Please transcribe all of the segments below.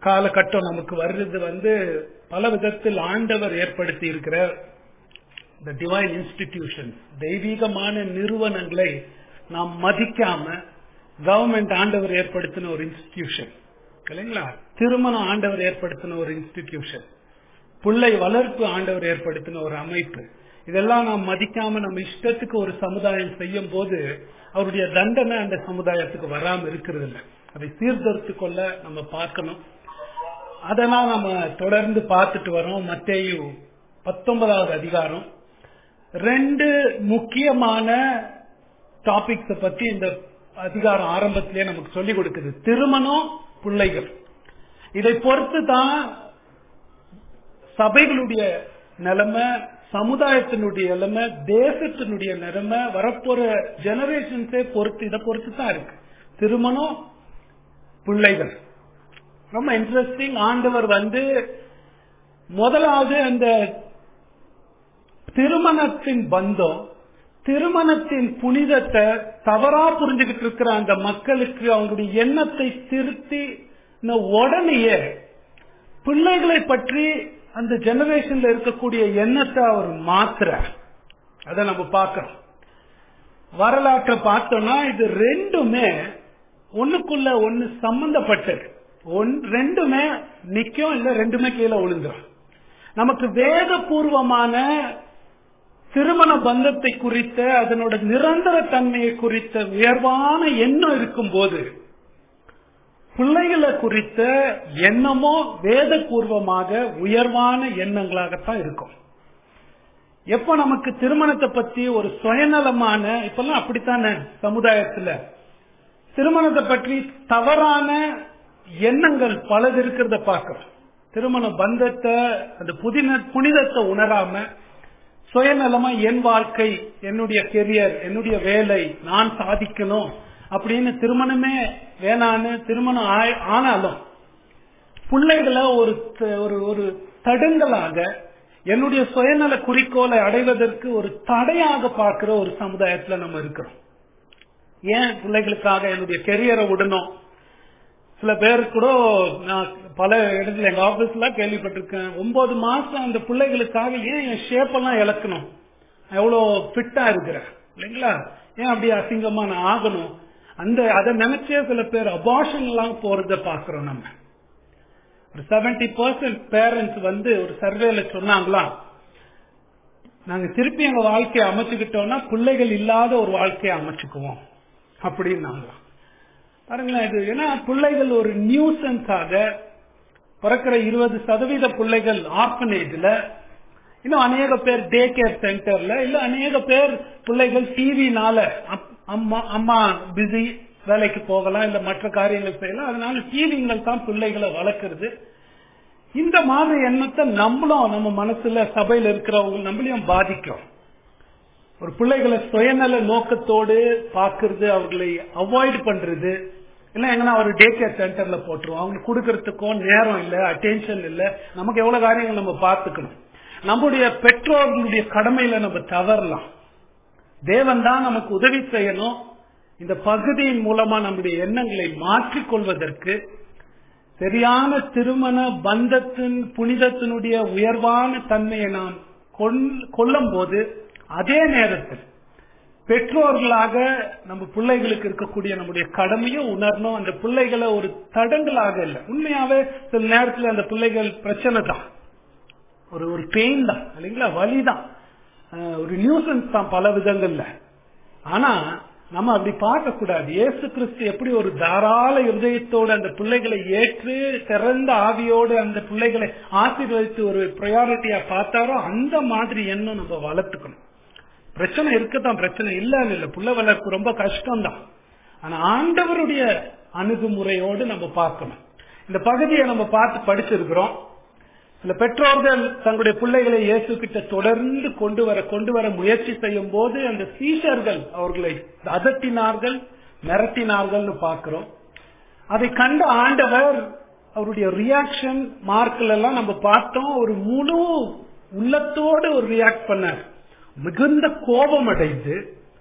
காலகட்டம் நமக்கு வர்றது வந்து பல விதத்தில் ஆண்டவர் ஏற்படுத்தி இருக்கிற இந்த டிவைன் இன்ஸ்டிடியூஷன் தெய்வீகமான நிறுவனங்களை நாம் மதிக்காம கவர்மெண்ட் ஆண்டவர் ஏற்படுத்தின ஒரு இன்ஸ்டிடியூஷன் இல்லைங்களா திருமணம் ஆண்டவர் ஏற்படுத்தின ஒரு இன்ஸ்டிடியூஷன் பிள்ளை வளர்ப்பு ஆண்டவர் ஏற்படுத்தின ஒரு அமைப்பு இதெல்லாம் நாம் மதிக்காம நம்ம இஷ்டத்துக்கு ஒரு சமுதாயம் செய்யும் போது அவருடைய தண்டனை அந்த சமுதாயத்துக்கு வராம இருக்கிறது இல்லை அதை சீர்திருத்து கொள்ள நம்ம பார்க்கணும் அதெல்லாம் நம்ம தொடர்ந்து பார்த்துட்டு வரோம் மத்தேயு பத்தொன்பதாவது அதிகாரம் ரெண்டு முக்கியமான டாபிக்ஸ பத்தி இந்த அதிகாரம் ஆரம்பத்திலே நமக்கு சொல்லிக் கொடுக்குது திருமணம் பிள்ளைகள் இதை பொறுத்து தான் சபைகளுடைய நிலைமை சமுதாயத்தினுடைய நிலைமை தேசத்தினுடைய நிலைமை வரப்போற ஜெனரேஷன்ஸே பொறுத்து இதை பொறுத்து தான் இருக்கு திருமணம் பிள்ளைகள் ரொம்ப இன்ட்ரெஸ்டிங் ஆண்டவர் வந்து முதலாவது அந்த திருமணத்தின் பந்தம் திருமணத்தின் புனிதத்தை தவறா புரிஞ்சுக்கிட்டு இருக்கிற அந்த மக்களுக்கு அவங்களுடைய எண்ணத்தை திருத்தி உடனேயே பிள்ளைகளை பற்றி அந்த ஜெனரேஷன்ல இருக்கக்கூடிய எண்ணத்தை அவர் மாத்துற அதை நம்ம பார்க்கணும் வரலாற்றை பார்த்தோம்னா இது ரெண்டுமே ஒண்ணுக்குள்ள ஒண்ணு சம்பந்தப்பட்டது ஒன் ரெண்டுமே நிக்கும் இல்ல ரெண்டுமே கீழே விழுந்துரும் நமக்கு வேதபூர்வமான திருமண பந்தத்தை குறித்த அதனோட நிரந்தர தன்மையை குறித்த உயர்வான எண்ணம் இருக்கும் போது பிள்ளைகளை குறித்த எண்ணமோ வேதபூர்வமாக உயர்வான எண்ணங்களாகத்தான் இருக்கும் எப்ப நமக்கு திருமணத்தை பத்தி ஒரு சுயநலமான இப்பெல்லாம் அப்படித்தானே சமுதாயத்துல திருமணத்தை பற்றி தவறான எண்ணங்கள் பலது இருக்கிறத பார்க்கிறோம் திருமண பந்தத்தை அந்த புதின புனிதத்தை உணராம சுயநலமா என் வாழ்க்கை என்னுடைய கெரியர் என்னுடைய வேலை நான் சாதிக்கணும் அப்படின்னு திருமணமே வேணான்னு திருமணம் ஆனாலும் பிள்ளைகளை ஒரு ஒரு ஒரு தடுங்களாக என்னுடைய சுயநல குறிக்கோளை அடைவதற்கு ஒரு தடையாக பார்க்கிற ஒரு சமுதாயத்துல நம்ம இருக்கிறோம் ஏன் பிள்ளைகளுக்காக என்னுடைய கெரியரை விடணும் சில பேர் கூட நான் பல இடத்துல எங்க ஆபீஸ்ல கேள்விப்பட்டிருக்கேன் ஒன்பது மாசம் அந்த பிள்ளைகளுக்காக ஏன் என் ஷேப் எல்லாம் இழக்கணும் எவ்வளவு ஃபிட்டா இருக்கிறேன் இல்லைங்களா ஏன் அப்படி அசிங்கமா நான் ஆகணும் அந்த அதை நினைச்சே சில பேர் அபார்ஷன் எல்லாம் போறத பாக்குறோம் நம்ம ஒரு செவன்டி பர்சன்ட் பேரண்ட்ஸ் வந்து ஒரு சர்வேல சொன்னாங்களா நாங்க திருப்பி எங்க வாழ்க்கையை அமைச்சுக்கிட்டோம்னா பிள்ளைகள் இல்லாத ஒரு வாழ்க்கையை அமைச்சுக்குவோம் அப்படின்னாங்களாம் பாருங்களேன் இது ஏன்னா பிள்ளைகள் ஒரு நியூசன்ஸாக பிறக்கிற இருபது சதவீத பிள்ளைகள் ஆர்பனேஜ்ல இன்னும் அநேக பேர் டே கேர் சென்டர்ல இல்ல அநேக பேர் பிள்ளைகள் டிவினால அம்மா அம்மா பிஸி வேலைக்கு போகலாம் இல்ல மற்ற காரியங்கள் செய்யலாம் அதனால டிவிங்கள் தான் பிள்ளைகளை வளர்க்கறது இந்த மாதிரி எண்ணத்தை நம்மளும் நம்ம மனசுல சபையில இருக்கிறவங்க நம்மளையும் பாதிக்கும் ஒரு பிள்ளைகளை சுயநல நோக்கத்தோடு பாக்குறது அவர்களை அவாய்ட் பண்றது இல்ல எங்கன்னா ஒரு டே கேர் சென்டர்ல போட்டுருவோம் அவங்களுக்கு கொடுக்கறதுக்கும் நேரம் இல்ல அட்டென்ஷன் இல்ல நமக்கு எவ்வளவு காரியங்கள் நம்ம பார்த்துக்கணும் நம்முடைய பெற்றோர்களுடைய கடமையில நம்ம தவறலாம் தேவன் தான் நமக்கு உதவி செய்யணும் இந்த பகுதியின் மூலமா நம்முடைய எண்ணங்களை மாற்றிக்கொள்வதற்கு சரியான திருமண பந்தத்தின் புனிதத்தினுடைய உயர்வான தன்மையை நாம் கொள்ளும் போது அதே நேரத்தில் பெற்றோர்களாக நம்ம பிள்ளைகளுக்கு இருக்கக்கூடிய நம்முடைய கடமையும் உணரணும் அந்த பிள்ளைகளை ஒரு தடங்களாக இல்லை உண்மையாவே சில நேரத்தில் அந்த பிள்ளைகள் பிரச்சனை தான் ஒரு ஒரு பெயின் தான் இல்லைங்களா வலிதான் ஒரு நியூசன்ஸ் தான் பல விதங்கள்ல ஆனா நம்ம அப்படி பார்க்க கூடாது இயேசு கிறிஸ்து எப்படி ஒரு தாராள இருதயத்தோடு அந்த பிள்ளைகளை ஏற்று திறந்த ஆவியோடு அந்த பிள்ளைகளை ஆசீர்வதித்து ஒரு ப்ரையாரிட்டியா பார்த்தாரோ அந்த மாதிரி எண்ணம் நம்ம வளர்த்துக்கணும் பிரச்சனை இருக்கத்தான் பிரச்சனை இல்லன்னு இல்லை புள்ள வளர்ப்பு ரொம்ப கஷ்டம் தான் ஆனா ஆண்டவருடைய அணுகுமுறையோடு நம்ம பார்க்கணும் இந்த பகுதியை நம்ம பார்த்து படிச்சிருக்கிறோம் சில பெற்றோர்கள் தங்களுடைய பிள்ளைகளை இயேசு கிட்ட தொடர்ந்து கொண்டு வர கொண்டு வர முயற்சி செய்யும் போது அந்த சீஷர்கள் அவர்களை அதட்டினார்கள் மிரட்டினார்கள்னு பார்க்கிறோம் அதை கண்ட ஆண்டவர் அவருடைய ரியாக்ஷன் மார்க்ல எல்லாம் நம்ம பார்த்தோம் ஒரு முழு உள்ளத்தோடு ஒரு ரியாக்ட் பண்ணார் மிகுந்த கோபம் அடைந்து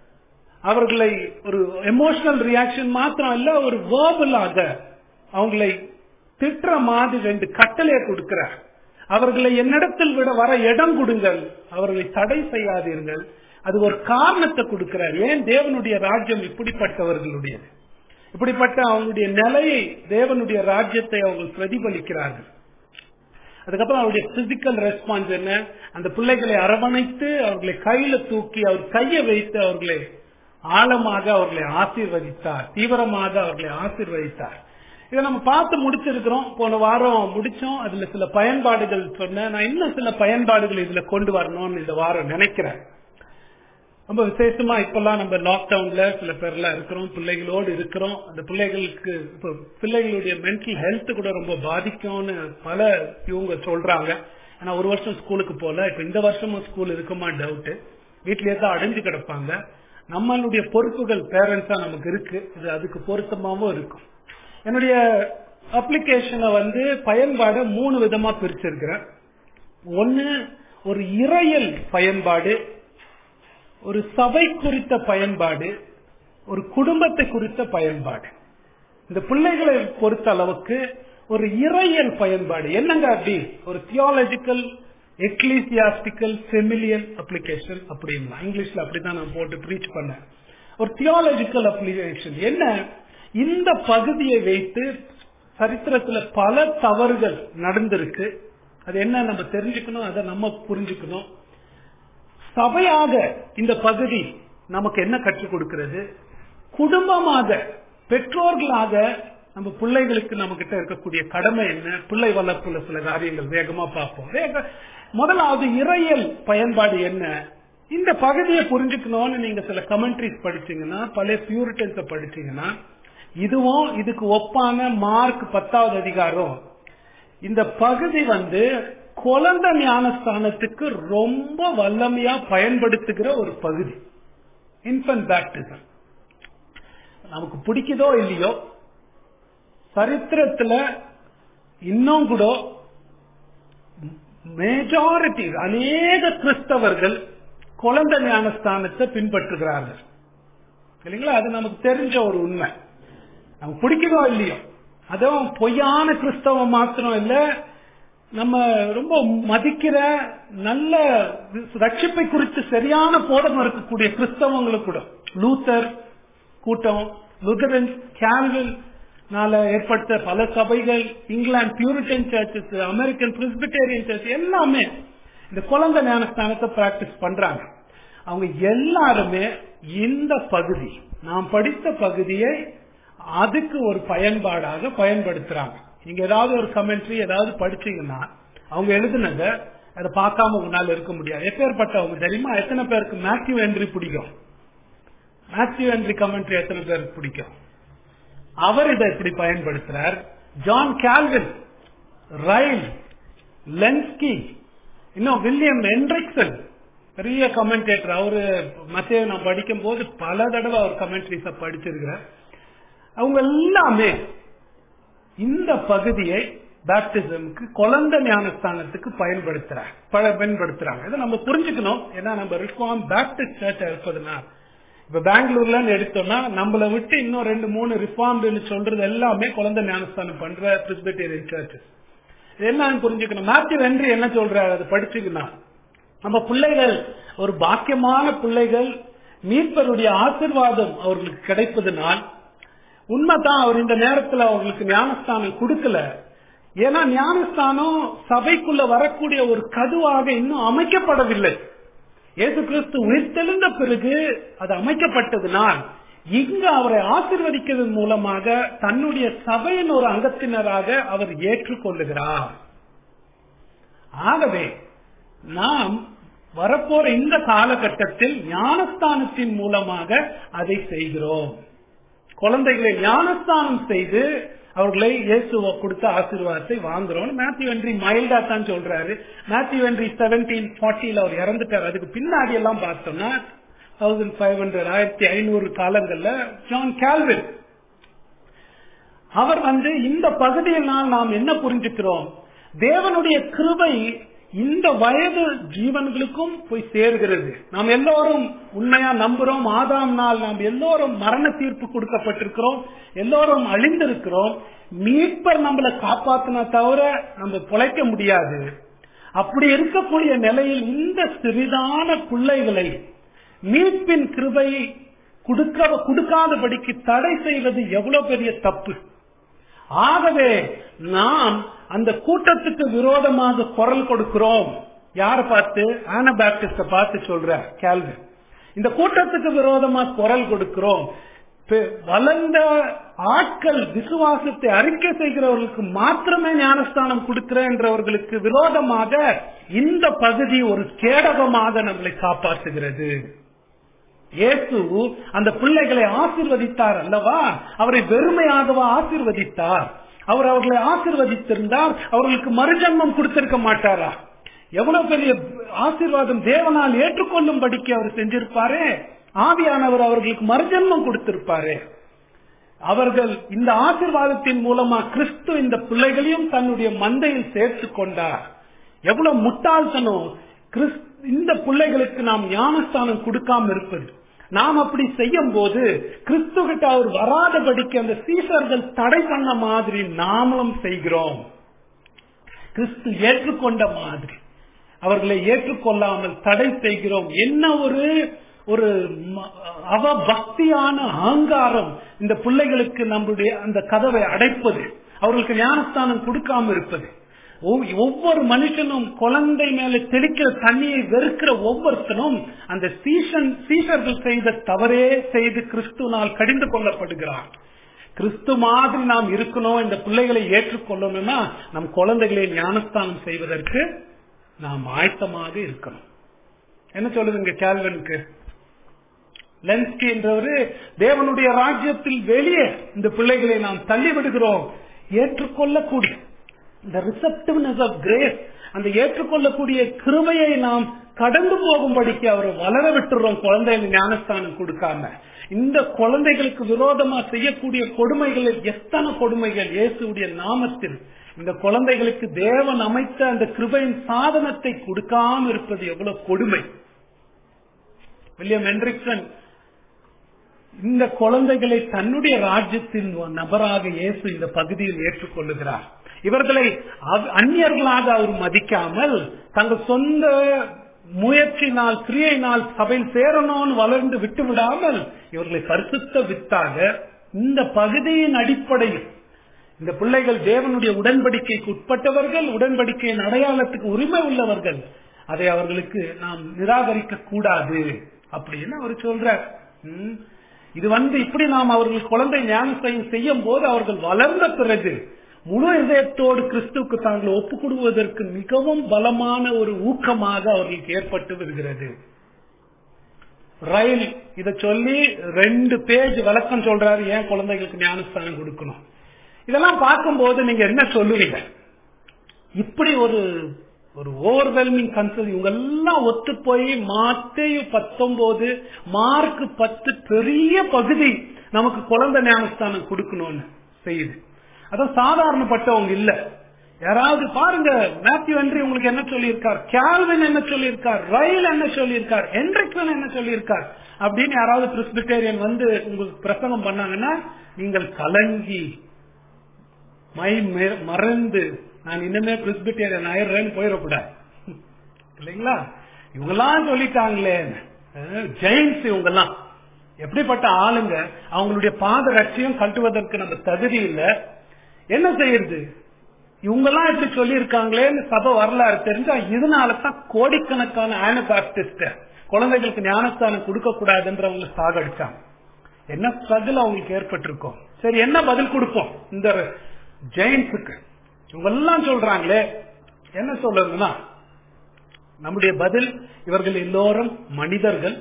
அவர்களை ஒரு எமோஷனல் ரியாக்ஷன் மாத்திரம் இல்ல ஒரு வேர்பலாக அவங்களை திட்டுற மாதிரி ரெண்டு கட்டளையை கொடுக்கிறார் அவர்களை என்னிடத்தில் விட வர இடம் கொடுங்கள் அவர்களை தடை செய்யாதீர்கள் அது ஒரு காரணத்தை கொடுக்கிறார் ஏன் தேவனுடைய ராஜ்யம் இப்படிப்பட்டவர்களுடையது இப்படிப்பட்ட அவங்களுடைய நிலையை தேவனுடைய ராஜ்யத்தை அவங்க பிரதிபலிக்கிறார்கள் அதுக்கப்புறம் அவருடைய பிசிக்கல் ரெஸ்பான்ஸ் என்ன அந்த பிள்ளைகளை அரவணைத்து அவர்களை கையில தூக்கி அவர் கையை வைத்து அவர்களை ஆழமாக அவர்களை ஆசீர்வதித்தார் தீவிரமாக அவர்களை ஆசீர்வதித்தார் இதை நம்ம பார்த்து முடிச்சிருக்கிறோம் போன வாரம் முடிச்சோம் அதுல சில பயன்பாடுகள் சொன்னேன் நான் இன்னும் சில பயன்பாடுகள் இதுல கொண்டு வரணும்னு இந்த வாரம் நினைக்கிறேன் ரொம்ப விசேஷமா இப்பெல்லாம் நம்ம லாக்டவுன்ல சில பேர்லாம் இருக்கிறோம் பிள்ளைகளோடு இருக்கிறோம் அந்த பிள்ளைகளுக்கு இப்போ பிள்ளைகளுடைய மென்டல் ஹெல்த் கூட ரொம்ப பாதிக்கும்னு பல இவங்க சொல்றாங்க ஆனா ஒரு வருஷம் ஸ்கூலுக்கு போல இப்ப இந்த வருஷமும் ஸ்கூல் இருக்குமா டவுட் வீட்லயே தான் அடைஞ்சு கிடப்பாங்க நம்மளுடைய பொறுப்புகள் பேரண்ட்ஸா நமக்கு இருக்கு இது அதுக்கு பொருத்தமாவும் இருக்கும் என்னுடைய அப்ளிகேஷனை வந்து பயன்பாடு மூணு விதமா பிரிச்சிருக்கிறேன் ஒன்னு ஒரு இறையல் பயன்பாடு ஒரு சபை குறித்த பயன்பாடு ஒரு குடும்பத்தை குறித்த பயன்பாடு இந்த பிள்ளைகளை பொறுத்த அளவுக்கு ஒரு இறையல் பயன்பாடு என்னங்க அப்படி ஒரு தியாலஜிக்கல் எக்லீசியாஸ்டிக்கல் ஃபெமிலியன் அப்ளிகேஷன் அப்படின்னா இங்கிலீஷ்ல அப்படிதான் நான் போட்டு ப்ரீச் பண்ணேன் ஒரு தியாலஜிக்கல் அப்ளிகேஷன் என்ன இந்த பகுதியை வைத்து சரித்திரத்துல பல தவறுகள் நடந்திருக்கு அது என்ன நம்ம தெரிஞ்சுக்கணும் அதை நம்ம புரிஞ்சுக்கணும் சபையாக இந்த பகுதி நமக்கு என்ன கற்றுக் கொடுக்கிறது குடும்பமாக பெற்றோர்களாக நம்ம பிள்ளைகளுக்கு நம்ம கிட்ட இருக்கக்கூடிய கடமை என்ன பிள்ளை வளர்ப்புல சில காரியங்கள் வேகமா பார்ப்போம் வேக முதலாவது இறையல் பயன்பாடு என்ன இந்த பகுதியை புரிஞ்சுக்கணும்னு நீங்க சில கமெண்ட்ரிஸ் படிச்சீங்கன்னா பழைய பியூரிட்டன்ஸ படிச்சீங்கன்னா இதுவும் இதுக்கு ஒப்பான மார்க் பத்தாவது அதிகாரம் இந்த பகுதி வந்து குழந்த ஞானஸ்தானத்துக்கு ரொம்ப வல்லமையா பயன்படுத்துகிற ஒரு பகுதி இன்ஃபன்ட் பேப்டிசம் நமக்கு பிடிக்குதோ இல்லையோ சரித்திரத்துல இன்னும் கூட மெஜாரிட்டி அநேக கிறிஸ்தவர்கள் குழந்தை ஞானஸ்தானத்தை பின்பற்றுகிறார்கள் இல்லைங்களா அது நமக்கு தெரிஞ்ச ஒரு உண்மை நமக்கு பிடிக்குதோ இல்லையோ அதுவும் பொய்யான கிறிஸ்தவம் மாத்திரம் இல்ல நம்ம ரொம்ப மதிக்கிற நல்ல ரட்சிப்பை குறித்து சரியான போடம் இருக்கக்கூடிய கிறிஸ்தவங்களும் கூட லூத்தர் கூட்டம் லுதரன் கேல்வில் நால ஏற்பட்ட பல சபைகள் இங்கிலாந்து Puritan churches American Presbyterian church எல்லாமே இந்த குழந்தை ஞானஸ்தானத்தை பிராக்டிஸ் பண்றாங்க அவங்க எல்லாருமே இந்த பகுதி நாம் படித்த பகுதியை அதுக்கு ஒரு பயன்பாடாக பயன்படுத்துறாங்க நீங்க ஏதாவது ஒரு கமெண்ட்ரி ஏதாவது படிச்சீங்கன்னா அவங்க எழுதுனத அதை பார்க்காம உங்களால இருக்க முடியாது எப்பேற்பட்டவங்க தெரியுமா எத்தனை பேருக்கு மேத்யூ என்ட்ரி பிடிக்கும் மேத்யூ என்ட்ரி கமெண்ட்ரி எத்தனை பேருக்கு பிடிக்கும் அவர் இதை எப்படி பயன்படுத்துறார் ஜான் கேல்வின் ரயில் லென்ஸ்கி இன்னும் வில்லியம் என்ட்ரிக்சன் பெரிய கமெண்டேட்டர் அவரு மத்திய நான் படிக்கும் போது பல தடவை அவர் கமெண்ட்ரிஸ படிச்சிருக்கிறார் அவங்க எல்லாமே இந்த பகுதியை பேப்டிசம்க்கு குழந்தை ஞானஸ்தானத்துக்கு பயன்படுத்துறாங்க பயன்படுத்துறாங்க இதை நம்ம புரிஞ்சுக்கணும் ஏன்னா நம்ம ரிஃபார்ம் பேப்டிஸ்ட் சர்ச் இருப்பதுனா இப்ப பெங்களூர்ல எடுத்தோம்னா நம்மளை விட்டு இன்னும் ரெண்டு மூணு ரிஃபார்ம்னு சொல்றது எல்லாமே குழந்தை ஞானஸ்தானம் பண்ற பிரிஸ்பெட்டேரியன் சர்ச்சஸ் என்னன்னு புரிஞ்சுக்கணும் மேத்யூ வென்றி என்ன சொல்றாரு அதை படிச்சுக்கணும் நம்ம பிள்ளைகள் ஒரு பாக்கியமான பிள்ளைகள் மீட்பருடைய ஆசிர்வாதம் அவர்களுக்கு கிடைப்பதனால் உண்மைதான் அவர் இந்த நேரத்தில் அவர்களுக்கு ஞானஸ்தானம் கொடுக்கல ஏன்னா ஞானஸ்தானம் சபைக்குள்ள வரக்கூடிய ஒரு கதுவாக இன்னும் அமைக்கப்படவில்லை இயேசு கிறிஸ்து உயிர்த்தெழுந்த பிறகு அது அமைக்கப்பட்டதுனால் இங்கு அவரை ஆசிர்வதிக்கிறதன் மூலமாக தன்னுடைய சபையின் ஒரு அங்கத்தினராக அவர் ஏற்றுக்கொள்ளுகிறார் ஆகவே நாம் வரப்போற இந்த காலகட்டத்தில் ஞானஸ்தானத்தின் மூலமாக அதை செய்கிறோம் குழந்தைகளை ஞானஸ்தானம் செய்து அவர்களை இயேசுவ கொடுத்த ஆசீர்வாதத்தை வாங்குறோம் மேத்யூ வென்றி மைல்டா தான் சொல்றாரு மேத்யூ வென்றி செவன்டீன் ஃபார்ட்டில அவர் இறந்துட்டார் அதுக்கு பின்னாடி எல்லாம் பார்த்தோம்னா தௌசண்ட் ஃபைவ் ஹண்ட்ரட் ஆயிரத்தி ஐநூறு காலங்கள்ல ஜான் கேல்வின் அவர் வந்து இந்த பகுதியினால் நாம் என்ன புரிஞ்சுக்கிறோம் தேவனுடைய கிருபை இந்த வயது ஜீவன்களுக்கும் போய் சேர்கிறது நாம் எல்லோரும் உண்மையா நம்புறோம் ஆதாம் நாள் நாம் எல்லோரும் மரண தீர்ப்பு கொடுக்கப்பட்டிருக்கிறோம் எல்லோரும் அழிந்திருக்கிறோம் மீட்பர் நம்மளை காப்பாத்தினா தவிர நம்ம பிழைக்க முடியாது அப்படி இருக்கக்கூடிய நிலையில் இந்த சிறிதான பிள்ளைகளை மீட்பின் கிருபையை கொடுக்க கொடுக்காதபடிக்கு தடை செய்வது எவ்வளவு பெரிய தப்பு ஆகவே நாம் அந்த கூட்டத்துக்கு விரோதமாக குரல் கொடுக்கிறோம் யார பார்த்து ஆனபாப்டிஸ்ட பார்த்து சொல்ற கேள்வி இந்த கூட்டத்துக்கு விரோதமா குரல் கொடுக்கிறோம் பெ- வளர்ந்த ஆட்கள் விசுவாசத்தை அறிக்கை செய்கிறவர்களுக்கு மாத்திரமே ஞானஸ்தானம் கொடுக்கிறேன்றவர்களுக்கு விரோதமாக இந்த பகுதி ஒரு கேடகமாக நம்மளை காப்பாற்றுகிறது இயேசு அந்த பிள்ளைகளை ஆசிர்வதித்தார் அல்லவா அவரை வெறுமையாகவா ஆசிர்வதித்தார் அவர் அவர்களை ஆசிர்வதித்திருந்தார் அவர்களுக்கு மறுஜன்மம் கொடுத்திருக்க மாட்டாரா எவ்வளவு பெரிய ஆசீர்வாதம் தேவனால் ஏற்றுக்கொள்ளும்படிக்கு அவர் செஞ்சிருப்பாரே ஆவியானவர் அவர்களுக்கு மறுஜன்மம் கொடுத்திருப்பாரே அவர்கள் இந்த ஆசீர்வாதத்தின் மூலமா கிறிஸ்து இந்த பிள்ளைகளையும் தன்னுடைய மந்தையில் சேர்த்து கொண்டார் எவ்வளவு முட்டாள்தனம் கிறிஸ்- இந்த பிள்ளைகளுக்கு நாம் ஞானஸ்தானம் கொடுக்காம இருப்பது நாம் அப்படி செய்யும் போது கிறிஸ்து கிட்ட அவர் வராதபடிக்கு அந்த சீசர்கள் தடை பண்ண மாதிரி நாமளும் செய்கிறோம் கிறிஸ்து ஏற்றுக்கொண்ட மாதிரி அவர்களை ஏற்றுக்கொள்ளாமல் தடை செய்கிறோம் என்ன ஒரு ஒரு ம- அவபக்தியான அகங்காரம் இந்த பிள்ளைகளுக்கு நம்முடைய அந்த கதவை அடைப்பது அவர்களுக்கு ஞானஸ்தானம் கொடுக்காம இருப்பது ஒவ்- ஒவ்வொரு மனுஷனும் குழந்தை மேல தெளிக்கிற தண்ணியை வெறுக்கிற ஒவ்வொருத்தனும் அந்த சீசன் சீசர்கள் செய்த தவறே செய்து கிறிஸ்துவனால் கடிந்து கொள்ளப்படுகிறார் கிறிஸ்து மாதிரி நாம் இருக்கணும் இந்த பிள்ளைகளை ஏற்றுக்கொள்ளணும்னா நம் குழந்தைகளை ஞானஸ்தானம் செய்வதற்கு நாம் ஆயத்தமாக இருக்கணும் என்ன சொல்லுதுங்க கேல்வனுக்கு லென்ஸ்கி என்றவரு தேவனுடைய ராஜ்யத்தில் வெளியே இந்த பிள்ளைகளை நாம் தள்ளி விடுகிறோம் ஏற்றுக்கொள்ளக்கூடிய இந்த ரிசப்டிவ்னஸ் ஆஃப் கிரேஸ் அந்த ஏற்றுக்கொள்ளக்கூடிய கிருமையை நாம் கடந்து போகும்படிக்கு அவரை வளர விட்டுறோம் குழந்தைகள் ஞானஸ்தானம் கொடுக்காம இந்த குழந்தைகளுக்கு விரோதமா செய்யக்கூடிய கொடுமைகள் எத்தனை கொடுமைகள் இயேசுடைய நாமத்தில் இந்த குழந்தைகளுக்கு தேவன் அமைத்த அந்த கிருபையின் சாதனத்தை கொடுக்காம இருப்பது எவ்வளவு கொடுமை வில்லியம் ஹென்ரிக்சன் இந்த குழந்தைகளை தன்னுடைய ராஜ்யத்தின் நபராக இயேசு இந்த பகுதியில் ஏற்றுக்கொள்ளுகிறார் இவர்களை அவ்- அந்நியர்களாக அவர் மதிக்காமல் தங்கள் சொந்த முயற்சினால் கிரியையினால் சபையில் சேரணும்னு வளர்ந்து விட்டு விடாமல் இவர்களை பரிசுத்த வித்தாக இந்த பகுதியின் அடிப்படையில் இந்த பிள்ளைகள் தேவனுடைய உடன்படிக்கைக்கு உட்பட்டவர்கள் உடன்படிக்கையின் அடையாளத்துக்கு உரிமை உள்ளவர்கள் அதை அவர்களுக்கு நாம் நிராகரிக்க கூடாது அப்படின்னு அவர் சொல்றார் ம். இது வந்து இப்படி நாம் அவர்கள் குழந்தை ஞானத்தையும் செய்யும் போது அவர்கள் வளர்ந்த பிறகு முழு இதயத்தோடு கிறிஸ்துவுக்கு தாங்கள் ஒப்புக் கொடுவதற்கு மிகவும் பலமான ஒரு ஊக்கமாக அவர்களுக்கு ஏற்பட்டு வருகிறது ரயில் இத சொல்லி ரெண்டு பேஜ் விளக்கம் சொல்றாரு ஏன் குழந்தைகளுக்கு ஞானஸ்தானம் கொடுக்கணும் இதெல்லாம் பார்க்கும்போது நீங்க என்ன சொல்லுவீங்க இப்படி ஒரு ஒரு ஓவர்வெல்மிங் கன்சல் இவங்க எல்லாம் ஒத்து போய் மாத்தேயு பத்தொன்பது மார்க் பத்து பெரிய பகுதி நமக்கு குழந்தை ஞானஸ்தானம் கொடுக்கணும்னு செய்யுது அதான் சாதாரணப்பட்டவங்க இல்ல யாராவது பாருங்க மேத்யூ ஹென்றி உங்களுக்கு என்ன சொல்லியிருக்கார் கேல்வின் என்ன சொல்லியிருக்கார் ரயில் என்ன சொல்லியிருக்கார் ஹென்ரிக்சன் என்ன சொல்லியிருக்கார் அப்படின்னு யாராவது பிரிஸ்பிட்டேரியன் வந்து உங்களுக்கு பிரசங்கம் பண்ணாங்கன்னா நீங்கள் கலங்கி மை மெ- மறந்து நான் இனிமே பிரிஸ்பிட்டேரியன் ஆயிடுறேன்னு போயிடக்கூடாது இல்லைங்களா இவங்கெல்லாம் சொல்லிட்டாங்களே ஜெயின்ஸ் இவங்கெல்லாம் எப்படிப்பட்ட ஆளுங்க அவங்களுடைய பாத ரட்சியம் கட்டுவதற்கு நம்ம தகுதி இல்ல என்ன செய்யறது இவங்கெல்லாம் இப்படி சொல்லியிருக்காங்களேன்னு சபை வரலாறு தெரிஞ்சா இதனால தான் கோடிக்கணக்கான ஆனபாப்டிஸ்ட குழந்தைகளுக்கு ஞானஸ்தானம் கொடுக்க கூடாதுன்றவங்க சாகடிச்சாங்க என்ன ஸ்ட்ரகிள் அவங்களுக்கு ஏற்பட்டிருக்கும் சரி என்ன பதில் கொடுப்போம் இந்த ஜெயின்ஸுக்கு இவங்க எல்லாம் சொல்றாங்களே என்ன சொல்றதுன்னா நம்முடைய பதில் இவர்கள் எல்லோரும் மனிதர்கள்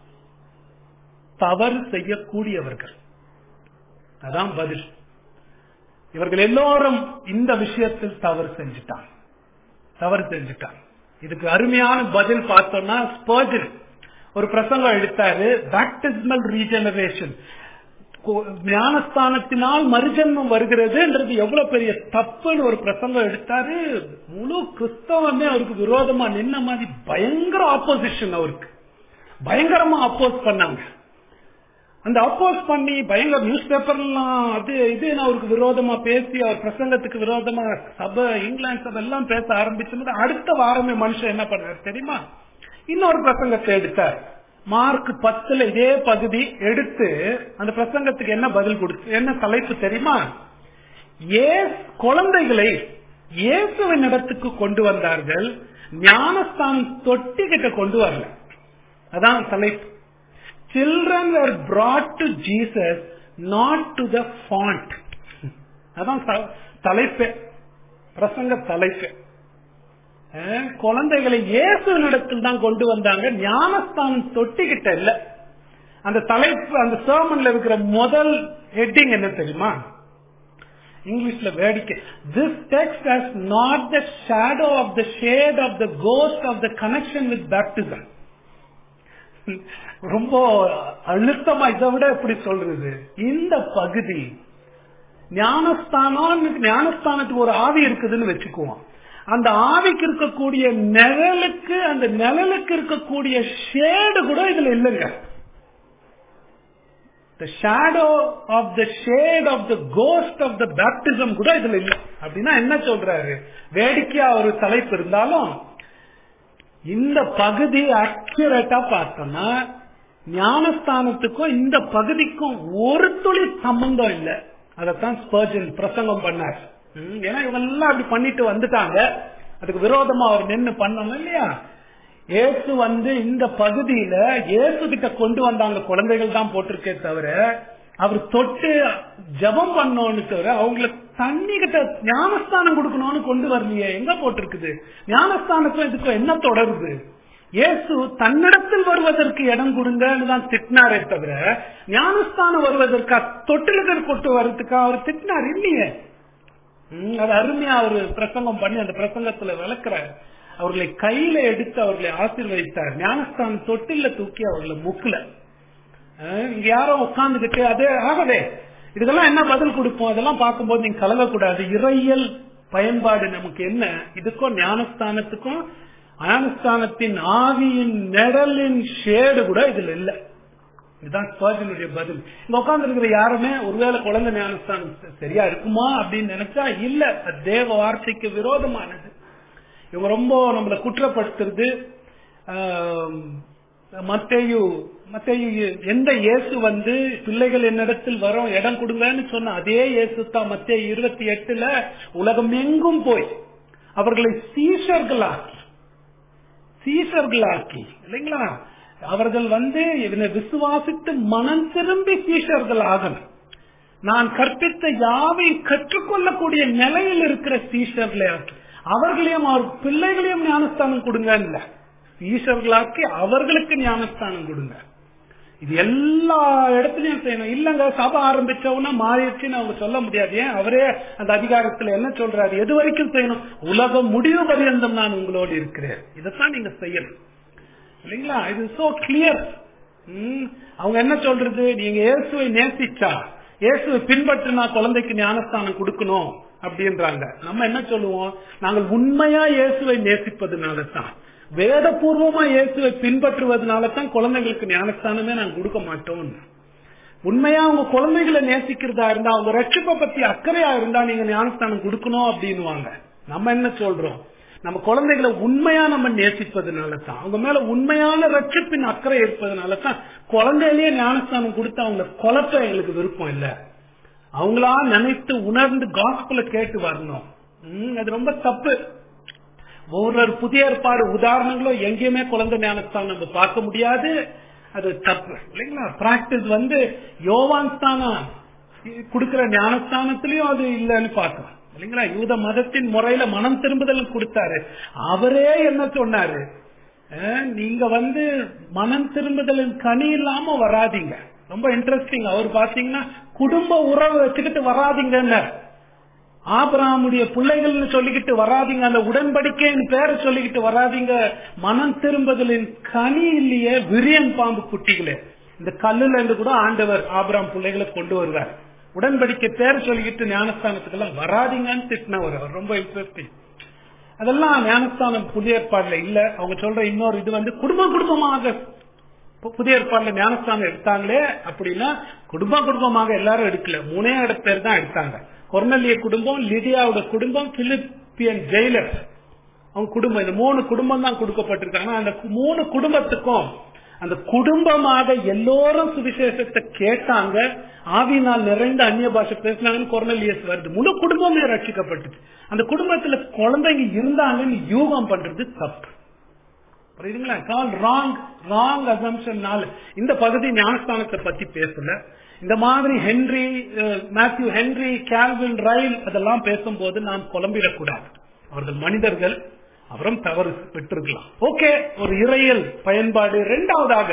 தவறு செய்யக்கூடியவர்கள் அதான் பதில் இவர்கள் எல்லோரும் இந்த விஷயத்தில் தவறு செஞ்சுட்டாங்க தவறு செஞ்சுட்டாங்க இதுக்கு அருமையான பதில் பார்த்தோம்னா ஸ்பர்ஜன் ஒரு பிரசங்கம் எடுத்தாரு பேப்டிஸ்மல் ரீஜெனரேஷன் கொ- ஞானஸ்தானத்தினால் மறுஜன்மம் வருகிறதுன்றது எவ்வளவு பெரிய தப்புன்னு ஒரு பிரசங்கம் எடுத்தாரு முழு கிறிஸ்தவமே அவருக்கு விரோதமா நின்ன மாதிரி பயங்கர ஆப்போசிஷன் அவருக்கு பயங்கரமா அப்போஸ் பண்ணாங்க அந்த அப்போஸ் பண்ணி பயங்கர நியூஸ் பேப்பர்லாம் அது இது அவருக்கு விரோதமா பேசி அவர் பிரசங்கத்துக்கு விரோதமா சபை இங்கிலாந்து சபை எல்லாம் பேச ஆரம்பிச்சும்போது அடுத்த வாரமே மனுஷன் என்ன பண்ணாரு தெரியுமா இன்னொரு பிரசங்கத்தை எடுத்தார் மார்க் பத்துல இதே பகுதி எடுத்து அந்த பிரசங்கத்துக்கு என்ன பதில் கொடுத்து என்ன தலைப்பு தெரியுமா ஏ குழந்தைகளை இயேசுவின் இடத்துக்கு கொண்டு வந்தார்கள் ஞானஸ்தானம் தொட்டி கிட்ட கொண்டு வரல அதான் தலைப்பு children were brought to Jesus not to the font அதான் த- தலைப்பே பிரசங்க தலைப்பே அஹ், குழந்தைகளை இயேசுவினிடத்தில் தான் கொண்டு வந்தாங்க ஞானஸ்தானம் தொட்டிக்கிட்ட இல்ல அந்த தலைப்பு அந்த சர்மன்ல இருக்கிற முதல் ஹெட்டிங் என்ன தெரியுமா இங்கிலீஷ்ல வேடிக்கை this text has not the shadow of the shade of the ghost of the connection with baptism ரொம்ப அழுத்தமா இதை விட எப்படி சொல்றது இந்த பகுதி ஞானஸ்தானம் ஞானஸ்தானத்துக்கு ஒரு ஆவி இருக்குதுன்னு வச்சுக்குவோம் அந்த ஆவிக்கு இருக்கக்கூடிய நிழலுக்கு அந்த நிழலுக்கு இருக்கக்கூடிய ஷேடு கூட இதுல இல்லைங்க the shadow of the shade of the ghost of the baptism கூட இதுல இல்ல அப்படின்னா என்ன சொல்றாரு வேடிக்கையா ஒரு தலைப்பு இருந்தாலும் இந்த பகுதி அக்யூரேட்டா பார்த்தோம்னா ஞானஸ்தானத்துக்கும் இந்த பகுதிக்கும் ஒரு துளி சம்பந்தம் இல்ல அதத்தான் ஸ்பர்ஜன் பிரசங்கம் பண்ணார் ம், ஏன்னா இவங்க எல்லாம் அப்படி பண்ணிட்டு வந்துட்டாங்க அதுக்கு விரோதமா அவர் நின்னு பண்ணணும் இல்லையா இயேசு வந்து இந்த பகுதியில இயேசு கிட்ட கொண்டு வந்தாங்க குழந்தைகள் தான் போட்டிருக்கே தவிர அவர் தொட்டு ஜெபம் பண்ணோன்னு தவிர அவங்களுக்கு தண்ணி கிட்ட ஞானஸ்தானம் கொடுக்கணும்னு கொண்டு வரலையே எங்க போட்டிருக்குது ஞானஸ்தானத்துக்கும் இதுக்கும் என்ன தொடருது இயேசு தன்னிடத்தில் வருவதற்கு இடம் கொடுங்கன்னு தான் திட்டினாரே தவிர ஞானஸ்தானம் வருவதற்கா தொட்டிலுக்கு கொண்டு வர்றதுக்கா அவர் திட்டினார் இல்லையே ம், அது அருமையா ஒரு பிரசங்கம் பண்ணி அந்த பிரசங்கத்துல விளக்குறாரு அவர்களை கையில எடுத்து அவர்களை ஆசீர்வதித்தார் ஞானஸ்தானம் தொட்டில தூக்கி அவர்களை முக்குல அஹ், இங்க யாரோ உட்கார்ந்துகிட்டு அதே ஆகவே இதுக்கெல்லாம் என்ன பதில் கொடுப்போம் அதெல்லாம் பார்க்கும்போது நீங்க கலங்கக்கூடாது இறையல் பயன்பாடு நமக்கு என்ன இதுக்கும் ஞானஸ்தானத்துக்கும் ஞானஸ்தானத்தின் ஆவியின் நிழலின் ஷேடு கூட இதுல இல்ல இதுதான் ஸ்பர்ஜனுடைய பதில் இங்க உட்கார்ந்து இருக்கிற யாருமே ஒருவேளை குழந்தை ஞானஸ்தானம் ச- சரியா இருக்குமா அப்படின்னு நினைச்சா இல்ல அது தேவ வார்த்தைக்கு விரோதமானது இவங்க ரொம்ப நம்மளை குற்றப்படுத்துறது ஆம், மத்தேயு மத்தேயு எந்த இயேசு வந்து பிள்ளைகள் என்னிடத்தில் வரோம் இடம் கொடுங்கன்னு சொன்ன அதே இயேசு தான் மத்திய இருபத்தி எட்டுல உலகம் எங்கும் போய் அவர்களை சீஷர்களாக்கி சீஷர்களாக்கி இல்லைங்களா அவர்கள் வந்து இவனை விசுவாசித்து மனம் திரும்பி சீஷர்கள் ஆகணும் நான் கற்பித்த யாவை கற்றுக்கொள்ளக்கூடிய நிலையில் இருக்கிற சீஷர்களை ஆக்கி அவர்களையும் அவர் பிள்ளைகளையும் ஞானஸ்தானம் கொடுங்க இல்ல சீஷர்களாக்கி அவர்களுக்கு ஞானஸ்தானம் கொடுங்க இது எல்லா இடத்துலயும் செய்யணும் இல்லங்க சபை ஆரம்பிச்சவனா மாறிடுச்சுன்னு அவங்க சொல்ல முடியாது ஏன் அவரே அந்த அதிகாரத்துல என்ன சொல்றாரு எது வரைக்கும் செய்யணும் உலகம் முடிவு பரியந்தம் நான் உங்களோடு இருக்கிறேன் இதைத்தான் நீங்க செய்யணும் இல்லைங்களா இது சோ கிளியர் அவங்க என்ன சொல்றது நீங்க இயேசுவை நேசிச்சா இயேசுவை பின்பற்றினா குழந்தைக்கு ஞானஸ்தானம் கொடுக்கணும் அப்படின்றாங்க நம்ம என்ன சொல்லுவோம் நாங்கள் உண்மையா இயேசுவை நேசிப்பதுனால தான் வேதபூர்வமா இயேசுவை பின்பற்றுவதனால தான் குழந்தைங்களுக்கு ஞானஸ்தானமே நாங்க கொடுக்க மாட்டோம் உண்மையா உங்க குழந்தைகளை நேசிக்கிறதா இருந்தா அவங்க ரட்சிப்பை பத்தி அக்கறையா இருந்தா நீங்க ஞானஸ்தானம் கொடுக்கணும் அப்படின்னுவாங்க நம்ம என்ன சொல்றோம் நம்ம குழந்தைகளை உண்மையா நம்ம நேசிப்பதனால தான் அவங்க மேல உண்மையான ரட்சிப்பின் அக்கறை இருப்பதனால தான் குழந்தையிலேயே ஞானஸ்தானம் கொடுத்து அவங்க குழப்ப எங்களுக்கு விருப்பம் இல்ல அவங்களா நினைத்து உணர்ந்து காஸ்பல கேட்டு வரணும் ம், அது ரொம்ப தப்பு ஒவ்வொரு புதிய ஏற்பாடு உதாரணங்களும் எங்கேயுமே குழந்தை ஞானஸ்தானம் நம்ம பார்க்க முடியாது அது தப்பு இல்லைங்களா பிராக்டிஸ் வந்து யோவான் ஸ்தானம் கொடுக்கிற ஞானஸ்தானத்திலயும் அது இல்லைன்னு பார்க்கலாம் இல்லைங்களா யூத மதத்தின் முறையில மனம் திரும்புதல் கொடுத்தாரு அவரே என்ன சொன்னாரு அஹ், நீங்க வந்து மனம் திரும்புதலின் கனி இல்லாம வராதீங்க ரொம்ப இன்ட்ரெஸ்டிங் அவர் பாத்தீங்கன்னா குடும்ப உறவு வச்சுக்கிட்டு வராதீங்கன்னு ஆபிரகாமுடைய பிள்ளைகள்னு சொல்லிக்கிட்டு வராதீங்க அந்த உடன்படிக்கைன்னு பேரை சொல்லிக்கிட்டு வராதீங்க மனம் திரும்புதலின் கனி இல்லையே விரியன் பாம்பு குட்டிகளே இந்த கல்லுல இருந்து கூட ஆண்டவர் ஆபிராம் பிள்ளைகளை கொண்டு வருவார் உடன்படிக்கை பேர் சொல்லிக்கிட்டு ஞானஸ்தானத்துக்கு எல்லாம் வராதிங்கன்னு திட்டினவர் அவர் ரொம்ப இன்ட்ரெஸ்டிங் அதெல்லாம் ஞானஸ்தானம் புதிய ஏற்பாடுல இல்ல அவங்க சொல்ற இன்னொரு இது வந்து குடும்ப குடும்பமாக புதிய ஏற்பாடுல ஞானஸ்தானம் எடுத்தாங்களே அப்படின்னா குடும்ப குடும்பமாக எல்லாரும் எடுக்கல மூணே இட பேர் தான் எடுத்தாங்க கொர்னலிய குடும்பம் லிடியாவோட குடும்பம் பிலிப்பியன் ஜெயிலர் அவங்க குடும்பம் இந்த மூணு குடும்பம் தான் கொடுக்கப்பட்டிருக்காங்க அந்த மூணு குடும்பத்துக்கும் அந்த குடும்பமாக எல்லோரும் சுவிசேஷத்தை கேட்டாங்க ஆவினால் நிறைந்த அந்நிய பாஷை பேசினாங்கன்னு கொர்னலியஸ் வருது முழு குடும்பமே ரட்சிக்கப்பட்டுச்சு அந்த குடும்பத்துல குழந்தைங்க இருந்தாங்கன்னு யூகம் பண்றது தப்பு புரியுதுங்களா கால் ராங் ராங் அசம்ஷன்னால இந்த பகுதி ஞானஸ்தானத்தை பத்தி பேசல இந்த மாதிரி Henry Matthew Henry Calvin Ryle அதெல்லாம் பேசும்போது நாம் குழம்பிடக்கூடாது அவர்கள் மனிதர்கள் அவரும் தவறு பெற்றிருக்கலாம் ஓகே ஒரு இறையல் பயன்பாடு இரண்டாவதாக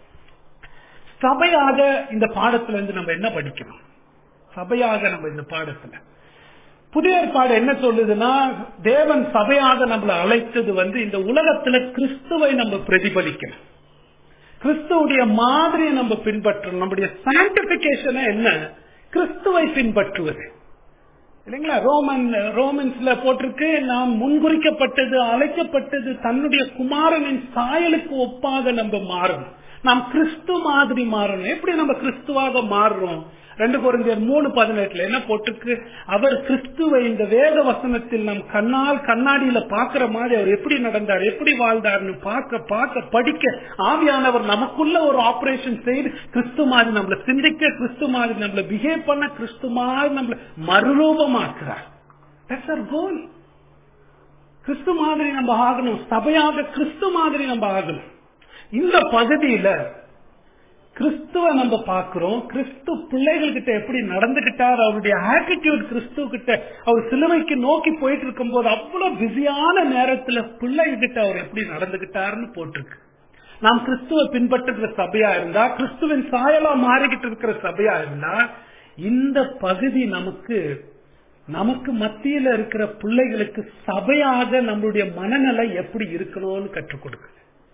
சபையாக இந்த பாடத்துல இருந்து நம்ம என்ன படிக்கணும் சபையாக நம்ம இந்த பாடத்துல புதிய ஏற்பாடு என்ன சொல்லுதுன்னா தேவன் சபையாக நம்மளை அழைத்தது வந்து இந்த உலகத்துல கிறிஸ்துவை நம்ம பிரதிபலிக்கணும் கிறிஸ்துவுடைய மாதிரியை நம்ம பின்பற்றணும் நம்முடைய சாண்டிபிகேஷன் என்ன கிறிஸ்துவை பின்பற்றுவது இல்லைங்களா ரோமன் ரோமன்ஸ்ல போட்டிருக்கு நாம் முன்குறிக்கப்பட்டது அழைக்கப்பட்டது தன்னுடைய குமாரனின் சாயலுக்கு ஒப்பாக நம்ம மாறணும் நாம் கிறிஸ்து மாதிரி மாறணும் எப்படி நம்ம கிறிஸ்துவாக மாறுறோம் ரெண்டு குறைஞ்சர் மூணு பதினெட்டுல என்ன போட்டிருக்கு அவர் கிறிஸ்துவை இந்த வேத வசனத்தில் நம் கண்ணால் கண்ணாடியில பாக்குற மாதிரி அவர் எப்படி நடந்தார் எப்படி வாழ்ந்தார்னு பார்க்க பார்க்க படிக்க ஆவியானவர் நமக்குள்ள ஒரு ஆபரேஷன் செய்து கிறிஸ்து மாதிரி நம்மள சிந்திக்க கிறிஸ்து மாதிரி நம்மள பிஹேவ் பண்ண கிறிஸ்து மாதிரி நம்மள மறுரூபமாக்குறார் கோல் கிறிஸ்து மாதிரி நம்ம ஆகணும் சபையாக கிறிஸ்து மாதிரி நம்ம ஆகணும் இந்த பகுதியில கிறிஸ்துவ நம்ம பாக்குறோம் கிறிஸ்து பிள்ளைகள் கிட்ட எப்படி நடந்துகிட்டார் அவருடைய ஆட்டிடியூட் கிறிஸ்துவ கிட்ட அவர் சிலுவைக்கு நோக்கி போயிட்டு இருக்கும் போது அவ்வளவு பிஸியான நேரத்துல பிள்ளைகள் கிட்ட அவர் எப்படி நடந்துகிட்டாருன்னு போட்டிருக்கு நாம் கிறிஸ்துவ பின்பற்றுகிற சபையா இருந்தா கிறிஸ்துவின் சாயலா மாறிக்கிட்டு இருக்கிற சபையா இருந்தா இந்த பகுதி நமக்கு நமக்கு மத்தியில இருக்கிற பிள்ளைகளுக்கு சபையாக நம்மளுடைய மனநிலை எப்படி இருக்கணும்னு கற்றுக் கொடுக்குது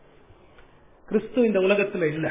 கிறிஸ்து இந்த உலகத்துல இல்ல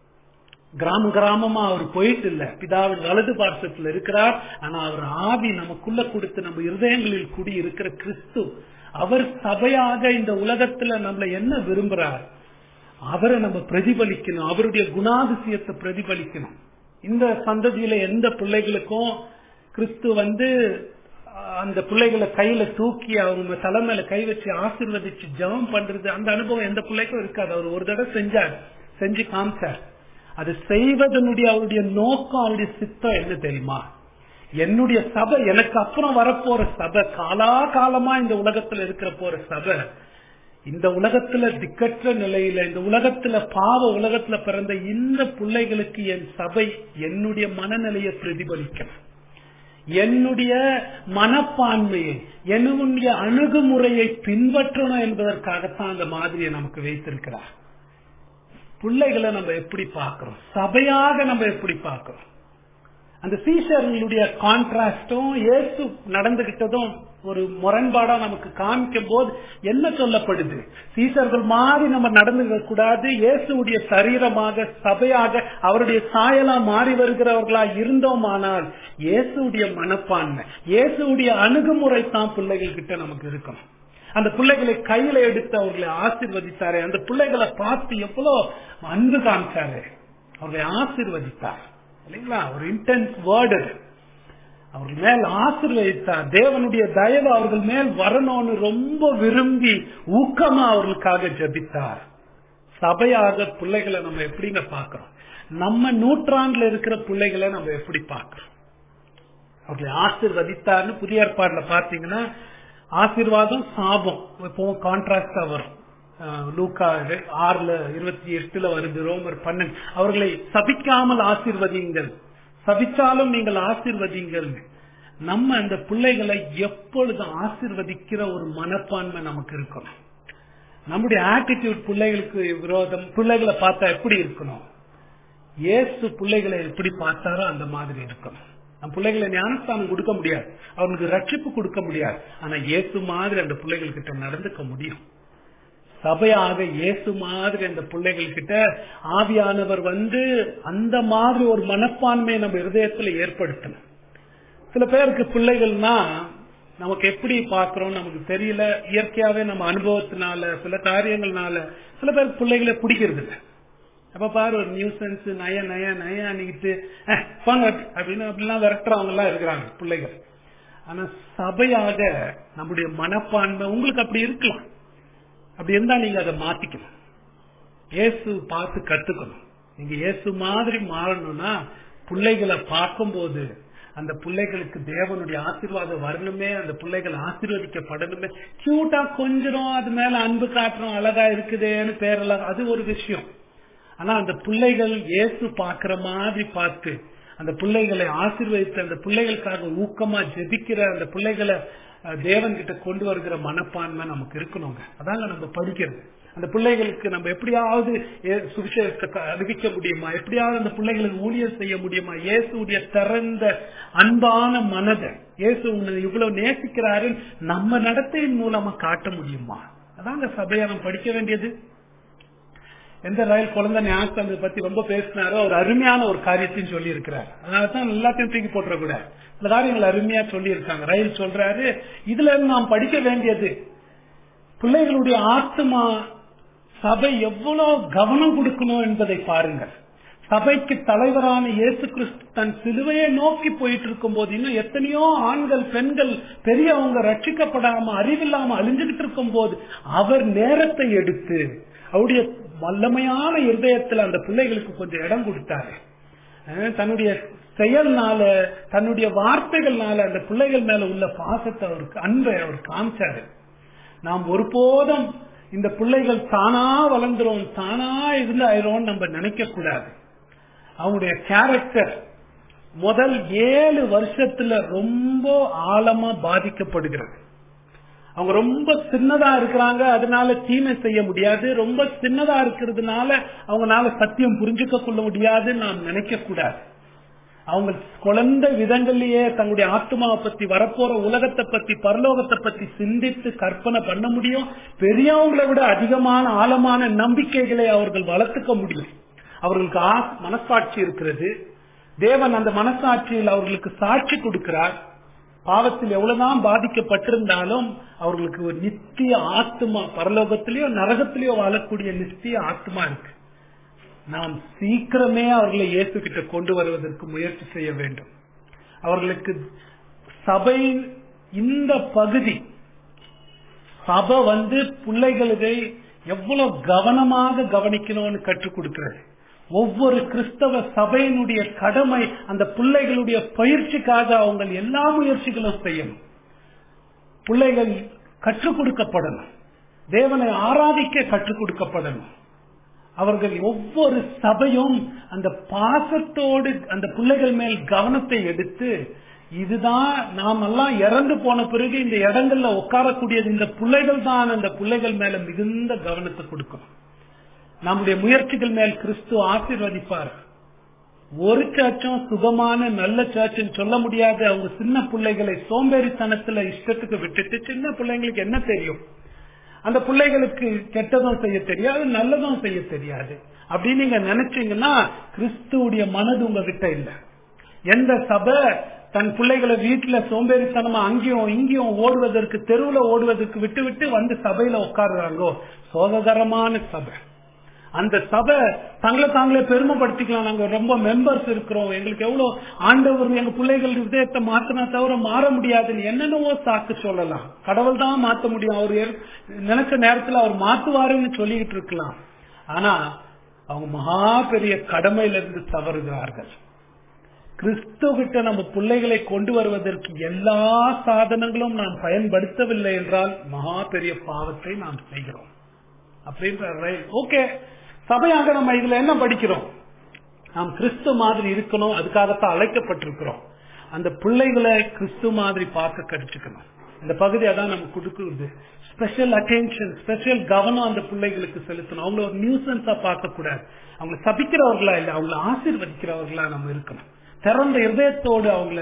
கிராம கிராமமா அவர் போயிட்டு இல்ல பிதாவின் வலது பார்சத்துல இருக்கிறார் ஆனா அவர் ஆவி நமக்குள்ள கொடுத்து நம்ம இருதயங்களில் கூடி இருக்கிற கிறிஸ்து அவர் சபையாக இந்த உலகத்துல நம்மள என்ன விரும்புறார் அவரை நம்ம பிரதிபலிக்கணும் அவருடைய குணாதிசயத்தை பிரதிபலிக்கணும் இந்த சந்ததியில எந்த பிள்ளைகளுக்கும் கிறிஸ்து வந்து அந்த பிள்ளைகளை கையில தூக்கி அவங்க தலைமையில கை வச்சு ஆசிர்வதிச்சு ஜெபம் பண்றது அந்த அனுபவம் எந்த பிள்ளைக்கும் இருக்காது அவர் ஒரு தடவை செஞ்சார் செஞ்சு காமிச்சார் அது செய்வதனுடைய அவருடைய நோக்கம் அவருடைய சித்தம் என்ன தெரியுமா என்னுடைய சபை எனக்கு அப்புறம் வரப்போற சபை காலா காலமா இந்த உலகத்துல இருக்கிற போற சபை இந்த உலகத்துல திக்கற்ற நிலையில இந்த உலகத்துல பாவ உலகத்துல பிறந்த இந்த பிள்ளைகளுக்கு என் சபை என்னுடைய மனநிலையை பிரதிபலிக்கணும் என்னுடைய மனப்பான்மையை என்னுடைய அணுகுமுறையை பின்பற்றணும் என்பதற்காகத்தான் அந்த மாதிரியை நமக்கு வைத்திருக்கிறார் பிள்ளைகளை நம்ம எப்படி பார்க்கிறோம் சபையாக நம்ம எப்படி பார்க்கிறோம் அந்த சீஷர்களுடைய கான்ட்ராஸ்டும் இயேசு நடந்துகிட்டதும் ஒரு முரண்பாடா நமக்கு காமிக்கும் போது என்ன சொல்லப்படுது சீசர்கள் மாதிரி நம்ம நடந்துக்க கூடாது இயேசுடைய சரீரமாக சபையாக அவருடைய சாயலா மாறி வருகிறவர்களா இருந்தோமானால் இயேசுடைய மனப்பான்மை இயேசுடைய அணுகுமுறை தான் பிள்ளைகள் கிட்ட நமக்கு இருக்கணும் அந்த பிள்ளைகளை கையில எடுத்து அவர்களை ஆசிர்வதித்தாரு அந்த பிள்ளைகளை பார்த்து எவ்வளவு அன்பு காமிச்சாரு அவர்களை ஆசிர்வதித்தார் இல்லைங்களா ஒரு இன்டென்ஸ் வேர்டு அவர்கள் மேல் ஆசிர்வதித்தார் தேவனுடைய தயவு அவர்கள் மேல் வரணும்னு ரொம்ப விரும்பி ஊக்கமா அவர்களுக்காக ஜபித்தார் சபையாக பிள்ளைகளை நம்ம எப்படிங்க பாக்குறோம் நம்ம நூற்றாண்டுல இருக்கிற பிள்ளைகளை நம்ம எப்படி பாக்குறோம் அவர்களை ஆசிர்வதித்தார்னு புதிய ஏற்பாடுல பாத்தீங்கன்னா ஆசீர்வாதம் சாபம் இப்போ கான்ட்ராக்டா வரும் லூக்கா ஆறுல இருபத்தி எட்டுல வருது ரோமர் பன்னெண்டு அவர்களை சபிக்காமல் ஆசிர்வதிங்கள் சபிச்சாலும் நீங்கள் ஆசிர்வதிங்கள் நம்ம அந்த பிள்ளைகளை எப்பொழுதும் ஆசிர்வதிக்கிற ஒரு மனப்பான்மை நமக்கு இருக்கணும் நம்முடைய ஆட்டிடியூட் பிள்ளைகளுக்கு விரோதம் பிள்ளைகளை பார்த்தா எப்படி இருக்கணும் ஏசு பிள்ளைகளை எப்படி பார்த்தாரோ அந்த மாதிரி இருக்கணும் நம் பிள்ளைகளை ஞானஸ்தானம் கொடுக்க முடியாது அவங்களுக்கு ரட்சிப்பு கொடுக்க முடியாது ஆனா இயேசு மாதிரி அந்த பிள்ளைகள் கிட்ட நடந்துக்க முடியும் சபையாக இயேசு மாதிரி அந்த பிள்ளைகள் கிட்ட ஆவியானவர் வந்து அந்த மாதிரி ஒரு மனப்பான்மையை நம்ம இருதயத்துல ஏற்படுத்தணும் சில பேருக்கு பிள்ளைகள்னா நமக்கு எப்படி பாக்குறோம் நமக்கு தெரியல இயற்கையாவே நம்ம அனுபவத்தினால சில காரியங்கள்னால சில பேருக்கு பிள்ளைகளை பிடிக்கிறது இல்லை அப்ப பாரு ஒரு நியூசன்ஸ் நய நய நய அன்னிக்கிட்டு போங்க அப்படின்னு அப்படிலாம் விரட்டுறவங்க எல்லாம் இருக்கிறாங்க பிள்ளைகள் ஆனா சபையாக நம்முடைய மனப்பான்மை உங்களுக்கு அப்படி இருக்கலாம் அப்படி இருந்தா நீங்க அதை மாத்திக்கணும் இயேசு பார்த்து கத்துக்கணும் நீங்க இயேசு மாதிரி மாறணும்னா பிள்ளைகளை பார்க்கும்போது அந்த பிள்ளைகளுக்கு தேவனுடைய ஆசீர்வாதம் வரணுமே அந்த பிள்ளைகள் ஆசீர்வதிக்கப்படணுமே கியூட்டா கொஞ்சம் அது மேல அன்பு காட்டுறோம் அழகா இருக்குதேன்னு பேரெல்லாம் அது ஒரு விஷயம் ஆனா அந்த பிள்ளைகள் இயேசு பாக்குற மாதிரி பார்த்து அந்த பிள்ளைகளை ஆசீர்வதித்து அந்த பிள்ளைகளுக்காக ஊக்கமா ஜெபிக்கிற அந்த பிள்ளைகளை தேவன் கிட்ட கொண்டு வருகிற மனப்பான்மை நமக்கு இருக்கணுங்க அதாங்க நம்ம படிக்கிறது அந்த பிள்ளைகளுக்கு நம்ம எப்படியாவது சுவிசேஷத்தை அறிவிக்க முடியுமா எப்படியாவது அந்த பிள்ளைகளுக்கு ஊழியர் செய்ய முடியுமா இயேசுடைய திறந்த அன்பான மனதை இயேசு உன்னை இவ்வளவு நேசிக்கிறாரு நம்ம நடத்தையின் மூலமா காட்ட முடியுமா அதாங்க சபையை நம்ம படிக்க வேண்டியது எந்த ரயில் குழந்தை ஞானத்தை பத்தி ரொம்ப பேசினாரோ ஒரு அருமையான ஒரு காரியத்தையும் சொல்லி இருக்கிறார் அதனாலதான் எல்லாத்தையும் தூக்கி போட்டுறக்கூடாது இந்த காரியங்கள் அருமையா சொல்லி இருக்காங்க ரயில் சொல்றாரு இதுல நாம் படிக்க வேண்டியது பிள்ளைகளுடைய ஆத்மா சபை எவ்வளவு கவனம் கொடுக்கணும் என்பதை பாருங்கள் சபைக்கு தலைவரான இயேசு கிறிஸ்து தன் சிலுவையை நோக்கி போயிட்டு இருக்கும் போது இன்னும் எத்தனையோ ஆண்கள் பெண்கள் பெரியவங்க ரட்சிக்கப்படாம அறிவில்லாம அழிஞ்சுகிட்டு இருக்கும் போது அவர் நேரத்தை எடுத்து அவருடைய வல்லமையான இருதயத்துல அந்த பிள்ளைகளுக்கு கொஞ்சம் இடம் கொடுத்தாரு தன்னுடைய செயல்னால தன்னுடைய வார்த்தைகள்னால அந்த பிள்ளைகள் மேல உள்ள பாசத்தை அவருக்கு அன்பை அவர் காமிச்சாரு நாம் ஒருபோதும் இந்த பிள்ளைகள் தானா வளர்ந்துரும் தானா இருந்து ஆயிரும் நம்ம நினைக்க கூடாது அவங்களுடைய கேரக்டர் முதல் ஏழு வருஷத்துல ரொம்ப ஆழமா பாதிக்கப்படுகிறது அவங்க ரொம்ப சின்னதா இருக்கிறாங்க அதனால தீமை செய்ய முடியாது ரொம்ப சின்னதா இருக்கிறதுனால அவங்களால சத்தியம் புரிஞ்சுக்க கொள்ள முடியாதுன்னு நாம் நினைக்க கூடாது அவங்க குழந்தை விதங்கள்லயே தங்களுடைய ஆத்மாவை பத்தி வரப்போற உலகத்தை பத்தி பரலோகத்தை பத்தி சிந்தித்து கற்பனை பண்ண முடியும் பெரியவங்களை விட அதிகமான ஆழமான நம்பிக்கைகளை அவர்கள் வளர்த்துக்க முடியும் அவர்களுக்கு மனசாட்சி இருக்கிறது தேவன் அந்த மனசாட்சியில் அவர்களுக்கு சாட்சி கொடுக்கிறார் பாவத்தில் எவ்வளவுதான் பாதிக்கப்பட்டிருந்தாலும் அவர்களுக்கு ஒரு நித்திய ஆத்மா பரலோகத்திலேயோ நரகத்திலேயோ வாழக்கூடிய நித்திய ஆத்மா இருக்கு நாம் சீக்கிரமே அவர்களை இயேசு கிட்ட கொண்டு வருவதற்கு முயற்சி செய்ய வேண்டும் அவர்களுக்கு சபை இந்த பகுதி சபை வந்து பிள்ளைகளுக்கு எவ்வளவு கவனமாக கவனிக்கணும்னு கற்றுக் கொடுக்கிறது ஒவ்வொரு கிறிஸ்தவ சபையினுடைய கடமை அந்த பிள்ளைகளுடைய பயிற்சிக்காக அவங்க எல்லா முயற்சிகளும் செய்யணும் பிள்ளைகள் கற்றுக் கொடுக்கப்படணும் தேவனை ஆராதிக்க கற்றுக் கொடுக்கப்படணும் அவர்கள் ஒவ்வொரு சபையும் அந்த பாசத்தோடு அந்த பிள்ளைகள் மேல் கவனத்தை எடுத்து இதுதான் நாம் எல்லாம் இறந்து போன பிறகு இந்த இடங்கள்ல உட்காரக்கூடியது இந்த பிள்ளைகள் தான் அந்த பிள்ளைகள் மேல மிகுந்த கவனத்தை கொடுக்கணும் நம்முடைய முயற்சிகள் மேல் கிறிஸ்து ஆசீர்வதிப்பார் ஒரு சர்ச்சும் சுகமான நல்ல சர்ச்சுன்னு சொல்ல முடியாது அவங்க சின்ன பிள்ளைகளை சோம்பேறித்தனத்துல இஷ்டத்துக்கு விட்டுட்டு சின்ன பிள்ளைங்களுக்கு என்ன தெரியும் அந்த பிள்ளைகளுக்கு கெட்டதும் செய்ய தெரியாது நல்லதும் செய்ய தெரியாது அப்படின்னு நீங்க நினைச்சீங்கன்னா கிறிஸ்துவுடைய மனது உங்ககிட்ட இல்ல எந்த சபை தன் பிள்ளைகளை வீட்டுல சோம்பேறித்தனமா அங்கேயும் இங்கேயும் ஓடுவதற்கு தெருவுல ஓடுவதற்கு விட்டு விட்டு வந்து சபையில உட்காருறாங்கோ சோககரமான சபை அந்த சபை தங்களை தாங்களே பெருமைப்படுத்திக்கலாம் நாங்க ரொம்ப மெம்பர்ஸ் இருக்கிறோம் எங்களுக்கு எவ்வளவு ஆண்டவர் எங்க பிள்ளைகள் இதயத்தை மாத்தினா தவிர மாற முடியாதுன்னு என்னென்னவோ சாக்கு சொல்லலாம் கடவுள் தான் மாத்த முடியும் அவர் நினைச்ச நேரத்துல அவர் மாத்துவாருன்னு சொல்லிட்டு இருக்கலாம் ஆனா அவங்க மகா பெரிய கடமையில இருந்து தவறுகிறார்கள் கிறிஸ்துவ நம்ம பிள்ளைகளை கொண்டு வருவதற்கு எல்லா சாதனங்களும் நாம் பயன்படுத்தவில்லை என்றால் மகா பெரிய பாவத்தை நாம் செய்கிறோம் அப்படின்ற ஓகே சபையாக நம்ம இதுல என்ன படிக்கிறோம் நாம் கிறிஸ்து மாதிரி இருக்கணும் அதுக்காகத்தான் அழைக்கப்பட்டிருக்கிறோம் அந்த பிள்ளைகளை கிறிஸ்து மாதிரி பார்க்க கடிச்சுக்கணும் இந்த பகுதி அதான் நம்ம கொடுக்குறது ஸ்பெஷல் அட்டென்ஷன் ஸ்பெஷல் கவனம் அந்த பிள்ளைகளுக்கு செலுத்தணும் அவங்கள ஒரு நியூசன்ஸா பார்க்க கூடாது அவங்களை சபிக்கிறவர்களா இல்ல அவங்கள ஆசீர்வதிக்கிறவர்களா நம்ம இருக்கணும் திறந்த இதயத்தோடு அவங்கள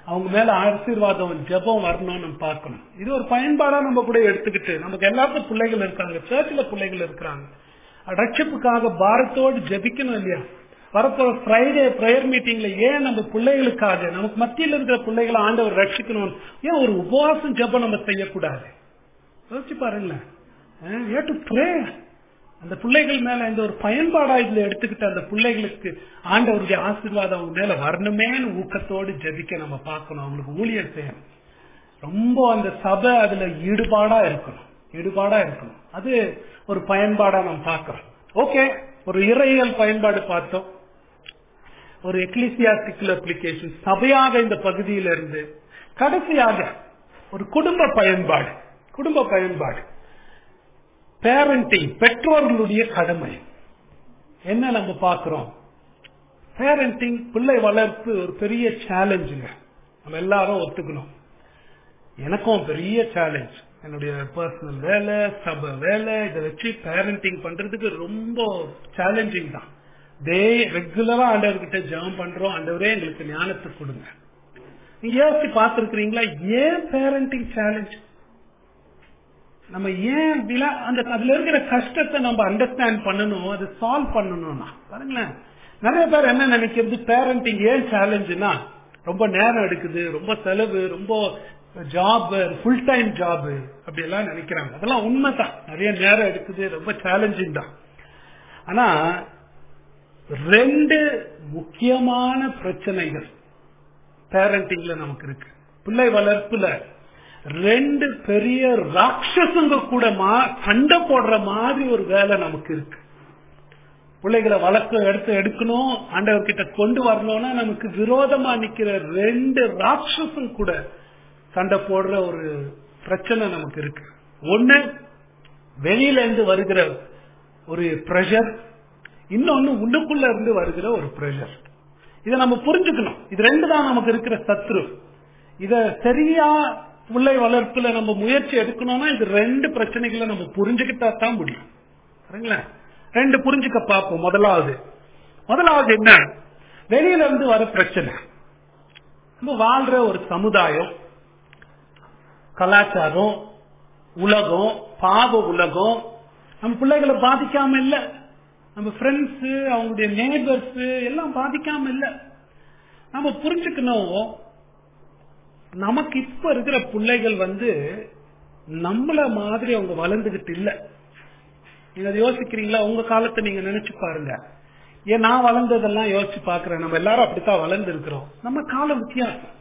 அவங்க மேல ஆசீர்வாதம் ஜெபம் வரணும்னு நம்ம பார்க்கணும் இது ஒரு பயன்பாடா நம்ம கூட எடுத்துக்கிட்டு நமக்கு எல்லாத்துக்கும் பிள்ளைகள் இருக்காங்க சர்ச்சில் பிள்ளைகள் இருக்கிறாங்க ரட்சிப்புக்காக பாரத்தோடு ஜெபிக்கணும் இல்லையா வரப்போற ஃப்ரைடே ப்ரேயர் மீட்டிங்ல ஏன் நம்ம பிள்ளைகளுக்காக நமக்கு மத்தியில் இருக்கிற பிள்ளைகளை ஆண்டவர் ரட்சிக்கணும் ஏன் ஒரு உபவாசம் ஜெபம் நம்ம செய்யக்கூடாது யோசிச்சு பாருங்களேன் டு ப்ரே அந்த பிள்ளைகள் மேல இந்த ஒரு பயன்பாடா இதுல எடுத்துக்கிட்டு அந்த பிள்ளைகளுக்கு ஆண்டவருடைய ஆசீர்வாதம் அவங்க மேல வரணுமேனு ஊக்கத்தோடு ஜெபிக்க நம்ம பார்க்கணும் அவங்களுக்கு ஊழியர் செய்யணும் ரொம்ப அந்த சபை அதுல ஈடுபாடா இருக்கணும் ஈடுபாடா இருக்கணும் அது ஒரு பயன்பாடா நம்ம பார்க்கிறோம் ஓகே ஒரு இறையியல் பயன்பாடு பார்த்தோம் ஒரு எக்லிசியாஸ்டிக்கல் அப்ளிகேஷன் சபையாக இந்த பகுதியில இருந்து கடைசியாக ஒரு குடும்ப பயன்பாடு குடும்ப பயன்பாடு பேரண்டிங் பெற்றோர்களுடைய கடமை என்ன நம்ம பார்க்கிறோம் பேரண்டிங் பிள்ளை வளர்ப்பு ஒரு பெரிய சேலஞ்சுங்க நம்ம எல்லாரும் ஒத்துக்கணும் எனக்கும் பெரிய சேலஞ்ச் என்னுடைய பர்சனல் வேலை சபை வேலை இதை வச்சு பேரண்டிங் பண்றதுக்கு ரொம்ப சேலஞ்சிங் தான் டே ரெகுலரா ஆண்டவர்கிட்ட ஜெபம் பண்றோம் ஆண்டவரே எங்களுக்கு ஞானத்தை கொடுங்க நீங்க யோசிச்சு பார்த்திருக்கிறீங்களா ஏன் பேரண்டிங் சேலஞ்ச் நம்ம ஏன் விழா- அந்த அதுல இருக்கிற கஷ்டத்தை நம்ம அண்டர்ஸ்டாண்ட் பண்ணணும் அதை சால்வ் பண்ணணும்னா பாருங்களேன் நிறைய பேர் என்ன நினைக்கிறது பேரண்டிங் ஏன் சேலஞ்சுனா ரொம்ப நேரம் எடுக்குது ரொம்ப செலவு ரொம்ப ஜாப் ஃபுல் டைம் ஜாப் அப்படி எல்லாம் நினைக்கிறாங்க அதெல்லாம் உண்மைதான் நிறைய நேரம் எடுக்குது ரொம்ப சேலஞ்சிங் தான் ஆனா ரெண்டு முக்கியமான பிரச்சனைகள் பேரண்டிங்ல நமக்கு இருக்கு பிள்ளை வளர்ப்புல ரெண்டு பெரிய ராட்சசங்க கூட மா- சண்டை போடுற மாதிரி ஒரு வேலை நமக்கு இருக்கு பிள்ளைகளை வளர்க்க எடுத்து எடுக்கணும் ஆண்டவர்கிட்ட கொண்டு வரணும்னா நமக்கு விரோதமா நிக்கிற ரெண்டு ராட்சசம் கூட சண்டை போடுற ஒரு பிரச்சனை நமக்கு இருக்கு ஒண்ணு வெளியில இருந்து வருகிற ஒரு பிரஷர் இன்னொன்னு உள்ளுக்குள்ள இருந்து வருகிற ஒரு பிரஷர் இதை நம்ம புரிஞ்சுக்கணும் இது ரெண்டு தான் நமக்கு இருக்கிற சத்ரு இத சரியா பிள்ளை வளர்ப்புல நம்ம முயற்சி எடுக்கணும்னா இது ரெண்டு பிரச்சனைகளை நம்ம புரிஞ்சுக்கிட்டா தான் முடியும் சரிங்களா ரெண்டு புரிஞ்சுக்க பார்ப்போம் முதலாவது முதலாவது என்ன வெளியில இருந்து வர பிரச்சனை நம்ம வாழ்ற ஒரு சமுதாயம் கலாச்சாரம் உலகம் பாவ உலகம் நம்ம பிள்ளைகளை பாதிக்காம இல்ல நம்ம ஃப்ரெண்ட்ஸ் அவங்களுடைய நேபர்ஸ் எல்லாம் பாதிக்காம இல்ல நம்ம புரிஞ்சுக்கணும் நமக்கு இப்ப இருக்கிற பிள்ளைகள் வந்து நம்மள மாதிரி அவங்க வளர்ந்துகிட்டு இல்ல நீங்க அதை யோசிக்கிறீங்களா உங்க காலத்தை நீங்க நினைச்சு பாருங்க ஏன் நான் வளர்ந்ததெல்லாம் யோசிச்சு பாக்குறேன் நம்ம எல்லாரும் அப்படித்தான் வளர்ந்து இருக்கிறோம் நம்ம காலம் வித்தியாசம்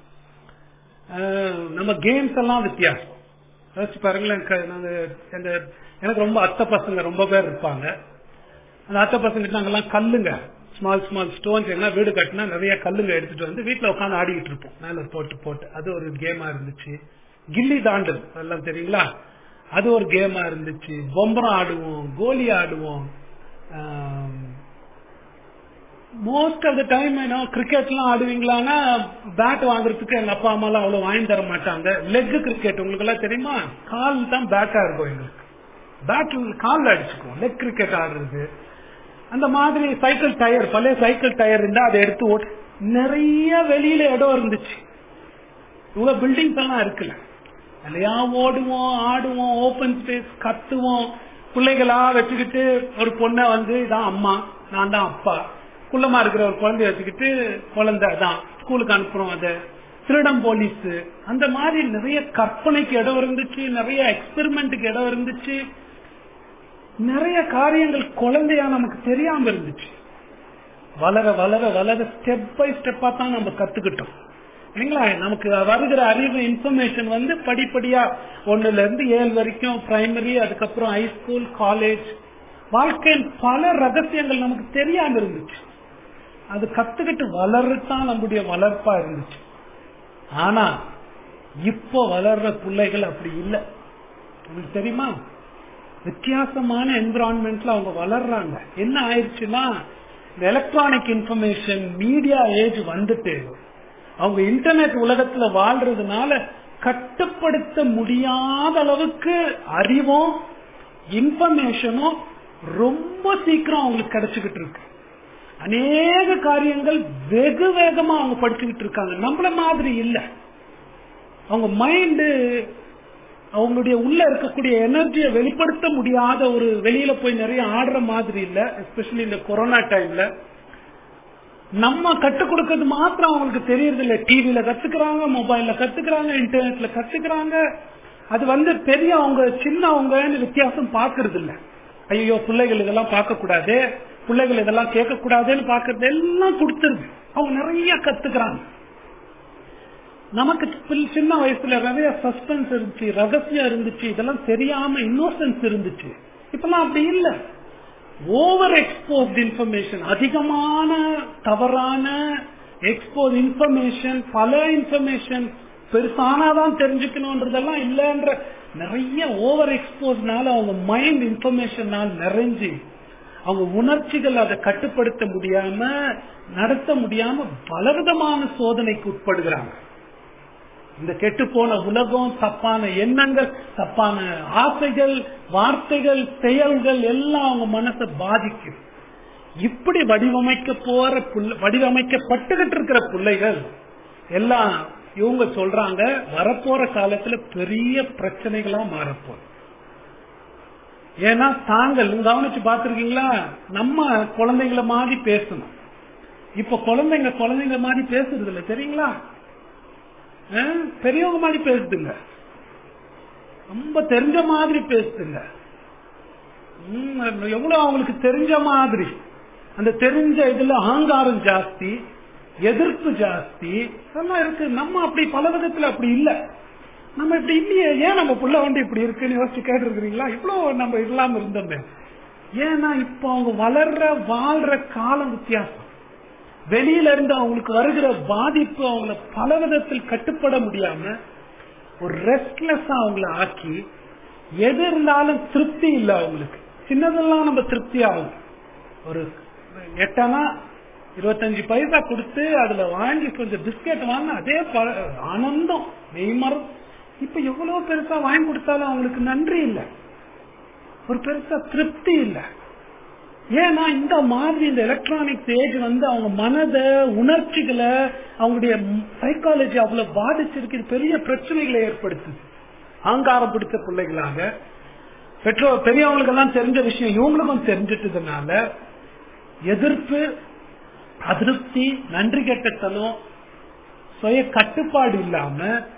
அஹ் நம்ம கேம்ஸ் எல்லாம் வித்தியாசம் யோசிச்சு பாருங்களேன் க- நாங்க எங்க எனக்கு ரொம்ப அத்தை பசங்க ரொம்ப பேர் இருப்பாங்க அந்த அத்தை பசங்க நாங்கெல்லாம் கல்லுங்க ஸ்மால் ஸ்மால் ஸ்டோன்ஸ் எல்லாம் வீடு கட்டினா நிறைய கல்லுங்க எடுத்துட்டு வந்து வீட்டுல உட்காந்து ஆடிக்கிட்டு இருப்போம் மேல போட்டு போட்டு அது ஒரு கேமா இருந்துச்சு கில்லி தாண்டல் எல்லாம் தெரியுங்களா அது ஒரு கேமா இருந்துச்சு பொம்பரம் ஆடுவோம் கோலி ஆடுவோம் மோஸ்ட் ஆஃப் த டைம் என்ன கிரிக்கெட்லாம் ஆடுவீங்களான்னா பேட் வாங்குறதுக்கு எங்க அப்பா அம்மா எல்லாம் அவ்வளவு வாங்கி தர மாட்டாங்க லெக் கிரிக்கெட் உங்களுக்கு எல்லாம் தெரியுமா கால் தான் பேட்டா இருக்கும் எங்களுக்கு பேட் கால்ல அடிச்சுக்குவோம் லெக் கிரிக்கெட் ஆடுறது அந்த மாதிரி சைக்கிள் டயர் பழைய சைக்கிள் டயர் இருந்தா அதை எடுத்து ஓட்டு நிறைய வெளியில இடம் இருந்துச்சு இவ்வளவு பில்டிங்ஸ் எல்லாம் இருக்குல்ல இல்லையா ஓடுவோம் ஆடுவோம் ஓபன் ஸ்பேஸ் கத்துவோம் பிள்ளைகளா வச்சுக்கிட்டு ஒரு பொண்ணை வந்து இதான் அம்மா நான் தான் அப்பா குள்ளமா இருக்கிற ஒரு குழந்தைய வச்சுக்கிட்டு குழந்தை தான் ஸ்கூலுக்கு அனுப்புறோம் அதை திருடம் போலீஸ் அந்த மாதிரி நிறைய கற்பனைக்கு இடம் இருந்துச்சு நிறைய எக்ஸ்பெரிமெண்ட்டுக்கு இடம் இருந்துச்சு நிறைய காரியங்கள் குழந்தையா நமக்கு தெரியாம இருந்துச்சு வளர வளர வளர ஸ்டெப் பை ஸ்டெப்பா தான் நம்ம கத்துக்கிட்டோம் இல்லைங்களா நமக்கு வருகிற அறிவு இன்ஃபர்மேஷன் வந்து படிப்படியா ஒண்ணுல இருந்து ஏழு வரைக்கும் பிரைமரி அதுக்கப்புறம் ஹை ஸ்கூல் காலேஜ் வாழ்க்கையில் பல ரகசியங்கள் நமக்கு தெரியாம இருந்துச்சு அது கத்துக்கிட்டு வளர்றதுதான் நம்முடைய வளர்ப்பா இருந்துச்சு ஆனா இப்போ வளர்ற பிள்ளைகள் அப்படி இல்லை உங்களுக்கு தெரியுமா வித்தியாசமான என்விரான்மெண்ட்ல அவங்க வளர்றாங்க என்ன ஆயிடுச்சுன்னா இந்த எலக்ட்ரானிக் இன்ஃபர்மேஷன் மீடியா ஏஜ் வந்துட்டு அவங்க இன்டர்நெட் உலகத்துல வாழ்றதுனால கட்டுப்படுத்த முடியாத அளவுக்கு அறிவும் இன்ஃபர்மேஷனும் ரொம்ப சீக்கிரம் அவங்களுக்கு கிடைச்சுக்கிட்டு இருக்கு அநேக காரியங்கள் வெகு வேகமா அவங்க படிச்சுக்கிட்டு இருக்காங்க நம்மள மாதிரி இல்ல அவங்க மைண்டு அவங்களுடைய உள்ள இருக்கக்கூடிய எனர்ஜியை வெளிப்படுத்த முடியாத ஒரு வெளியில போய் நிறைய ஆடுற மாதிரி இல்ல எஸ்பெஷலி இந்த கொரோனா டைம்ல நம்ம கற்றுக் கொடுக்கறது மாத்திரம் அவங்களுக்கு தெரியறது இல்ல டிவில கத்துக்கிறாங்க மொபைல்ல கத்துக்கிறாங்க இன்டர்நெட்ல கத்துக்கிறாங்க அது வந்து பெரியவங்க சின்னவங்கன்னு வித்தியாசம் பாக்குறது இல்ல ஐயோ பிள்ளைகள் இதெல்லாம் பார்க்க கூடாது பிள்ளைகள் இதெல்லாம் கேட்க கூடாதுன்னு பாக்குறது எல்லாம் கொடுத்துருது அவங்க நிறைய கத்துக்கிறாங்க நமக்கு பில்- சின்ன வயசுல நிறைய சஸ்பென்ஸ் இருந்துச்சு ரகசியம் இருந்துச்சு இதெல்லாம் தெரியாம இன்னோசன்ஸ் இருந்துச்சு இப்பெல்லாம் அப்படி இல்ல ஓவர் எக்ஸ்போஸ்ட் இன்ஃபர்மேஷன் அதிகமான தவறான எக்ஸ்போஸ் இன்ஃபர்மேஷன் பல இன்ஃபர்மேஷன் பெருசானாதான் தெரிஞ்சுக்கணும்ன்றதெல்லாம் இல்லன்ற நிறைய ஓவர் எக்ஸ்போஸ்னால அவங்க மைண்ட் இன்ஃபர்மேஷனால் நிறைஞ்சு அவங்க உணர்ச்சிகள் அதை கட்டுப்படுத்த முடியாம நடத்த முடியாம பலவிதமான சோதனைக்கு உட்படுகிறாங்க இந்த கெட்டு போன உலகம் தப்பான எண்ணங்கள் தப்பான ஆசைகள் வார்த்தைகள் செயல்கள் எல்லாம் அவங்க மனசை பாதிக்கும் இப்படி வடிவமைக்க போற புள்ள- வடிவமைக்கப்பட்டுகிட்டு இருக்கிற பிள்ளைகள் எல்லாம் இவங்க சொல்றாங்க வரப்போற காலத்துல பெரிய பிரச்சனைகளா மாறப்போகுது ஏன்னா தாங்கள் கவனிச்சு பாத்திருக்கீங்களா நம்ம குழந்தைங்கள மாதிரி பேசணும் இப்ப குழந்தைங்க குழந்தைங்க மாதிரி பேசுறது இல்ல தெரியுங்களா ஆ? பெரியவங்க மாதிரி பேசுதுங்க ரொம்ப தெரிஞ்ச மாதிரி பேசுதுங்க ம், எவ்வளவு அவங்களுக்கு தெரிஞ்ச மாதிரி அந்த தெரிஞ்ச இதுல அகங்காரம் ஜாஸ்தி எதிர்ப்பு ஜாஸ்தி இதெல்லாம் இருக்கு நம்ம அப்படி பல விதத்துல அப்படி இல்ல நம்ம இப்படி இல்லையே ஏன் நம்ம புள்ள வந்து இப்படி இருக்குன்னு யோசிச்சு கேட்டிருக்கிறீங்களா இவ்வளவு நம்ம இல்லாம இருந்தோமே ஏன்னா இப்ப அவங்க வளர்ற வாழ்ற காலம் வித்தியாசம் வெளியில இருந்து அவங்களுக்கு வருகிற பாதிப்பு அவங்கள பல விதத்தில் கட்டுப்பட முடியாம ஒரு ரெஸ்ட்லெஸ்ஸா அவங்கள ஆக்கி எது இருந்தாலும் திருப்தி இல்லை அவங்களுக்கு சின்னதெல்லாம் நம்ம திருப்தி ஆகும் ஒரு எட்டனா இருபத்தஞ்சு பைசா கொடுத்து அதுல வாங்கி கொஞ்சம் பிஸ்கெட் வாங்க அதே ப- ஆனந்தம் மெய்மரம் இப்ப எவ்வளவு பெருசா வாங்கி கொடுத்தாலும் அவங்களுக்கு நன்றி இல்லை ஒரு பெருசா திருப்தி இல்லை ஏன்னா இந்த மாதிரி இந்த எலக்ட்ரானிக்ஸ் ஏஜ் வந்து அவங்க மனதை உணர்ச்சிகளை அவங்களுடைய சைக்காலஜி அவ்வளவு பாதிச்சிருக்கு இது பெரிய பிரச்சனைகளை ஏற்படுத்துது அகங்காரம் பிடித்த பிள்ளைகளாக பெற்றோர் பெரியவங்களுக்கு எல்லாம் தெரிஞ்ச விஷயம் இவங்களுக்கும் தெரிஞ்சிட்டதுனால எதிர்ப்பு அதிருப்தி நன்றி கெட்டத்தனம் சுய கட்டுப்பாடு இல்லாம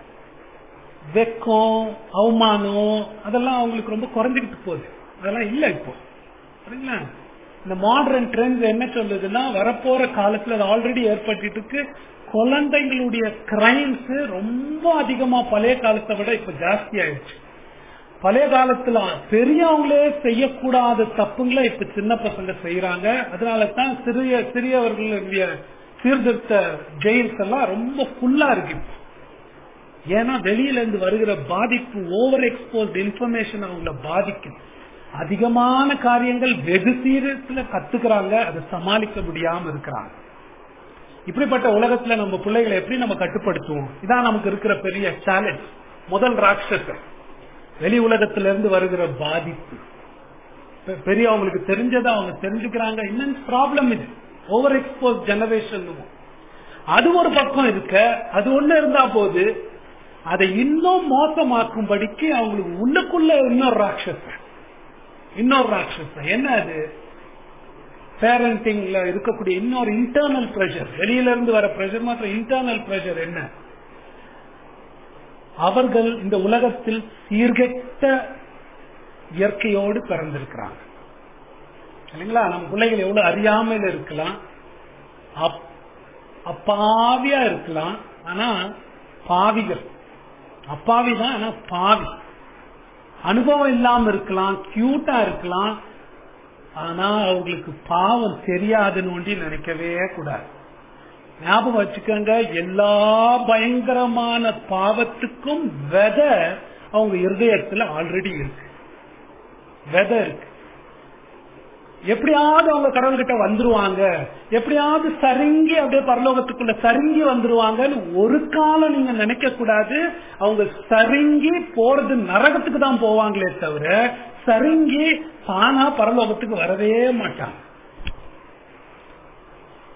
வெக்கம் அவமானம் அதெல்லாம் அவங்களுக்கு ரொம்ப குறைஞ்சுக்கிட்டு போகுது அதெல்லாம் இல்ல இப்போ சரிங்களா இந்த மாடர்ன் ட்ரெண்ட் என்ன சொல்லுதுன்னா வரப்போற காலத்துல அது ஆல்ரெடி ஏற்பட்டு இருக்கு குழந்தைங்களுடைய கிரைம்ஸ் ரொம்ப அதிகமா பழைய காலத்தை விட இப்ப ஜாஸ்தி ஆயிடுச்சு பழைய காலத்துல பெரியவங்களே செய்யக்கூடாத தப்புங்களை இப்ப சின்ன பசங்க செய்யறாங்க அதனால தான் சிறிய சிறியவர்களுடைய சீர்திருத்த ஜெயில்ஸ் எல்லாம் ரொம்ப ஃபுல்லா இருக்கு இப்போ. ஏன்னா வெளியில இருந்து வருகிற பாதிப்பு ஓவர் எக்ஸ்போஸ்ட் இன்ஃபர்மேஷன் அவங்கள பாதிக்கும் அதிகமான காரியங்கள் வெகு சீரத்துல கத்துக்கிறாங்க அதை சமாளிக்க முடியாம இருக்கிறாங்க இப்படிப்பட்ட உலகத்துல நம்ம பிள்ளைகளை எப்படி நம்ம கட்டுப்படுத்துவோம் இதான் நமக்கு இருக்கிற பெரிய சேலஞ்ச் முதல் ராட்சச வெளி உலகத்துல இருந்து வருகிற பாதிப்பு பெ- பெரிய அவங்களுக்கு தெரிஞ்சதை அவங்க தெரிஞ்சுக்கிறாங்க இன்னும் ப்ராப்ளம் இது ஓவர் எக்ஸ்போஸ் ஜெனரேஷன் அது ஒரு பக்கம் இருக்க அது ஒண்ணு இருந்தா போது அதை இன்னும் மோசமாக்கும்படிக்கு அவங்களுக்கு உள்ளுக்குள்ள இன்னொரு ராட்சசன் இன்னொரு ராட்சசன் என்ன அது பேரண்டிங்ல இருக்கக்கூடிய இன்னொரு இன்டர்னல் பிரஷர் வெளியில இருந்து வர பிரஷர் மாத்திரம் இன்டர்னல் பிரஷர் என்ன அவர்கள் இந்த உலகத்தில் சீர்கெட்ட இயற்கையோடு பிறந்திருக்கிறாங்க இல்லைங்களா நம்ம பிள்ளைகள் எவ்வளவு அறியாமையில இருக்கலாம் அப்- அப்பாவியா இருக்கலாம் ஆனா பாவிகள் அப்பாவி தான் ஆனா பாவி அனுபவம் இல்லாம இருக்கலாம் கியூட்டா இருக்கலாம் ஆனா அவங்களுக்கு பாவம் தெரியாதுன்னு ஒண்டி நினைக்கவே கூடாது ஞாபகம் வச்சுக்கோங்க எல்லா பயங்கரமான பாவத்துக்கும் விதை அவங்க இருதயத்துல ஆல்ரெடி இருக்கு விதை இருக்கு எப்படியாவது அவங்க கடவுள்கிட்ட வந்துருவாங்க எப்படியாவது சருங்கி அப்படியே பரலோகத்துக்குள்ள சருங்கி வந்துருவாங்கன்னு ஒரு காலம் நீங்க நினைக்க கூடாது அவங்க சருங்கி போறது நரகத்துக்கு தான் போவாங்களே தவிர சருங்கி தானா பரலோகத்துக்கு வரவே மாட்டாங்க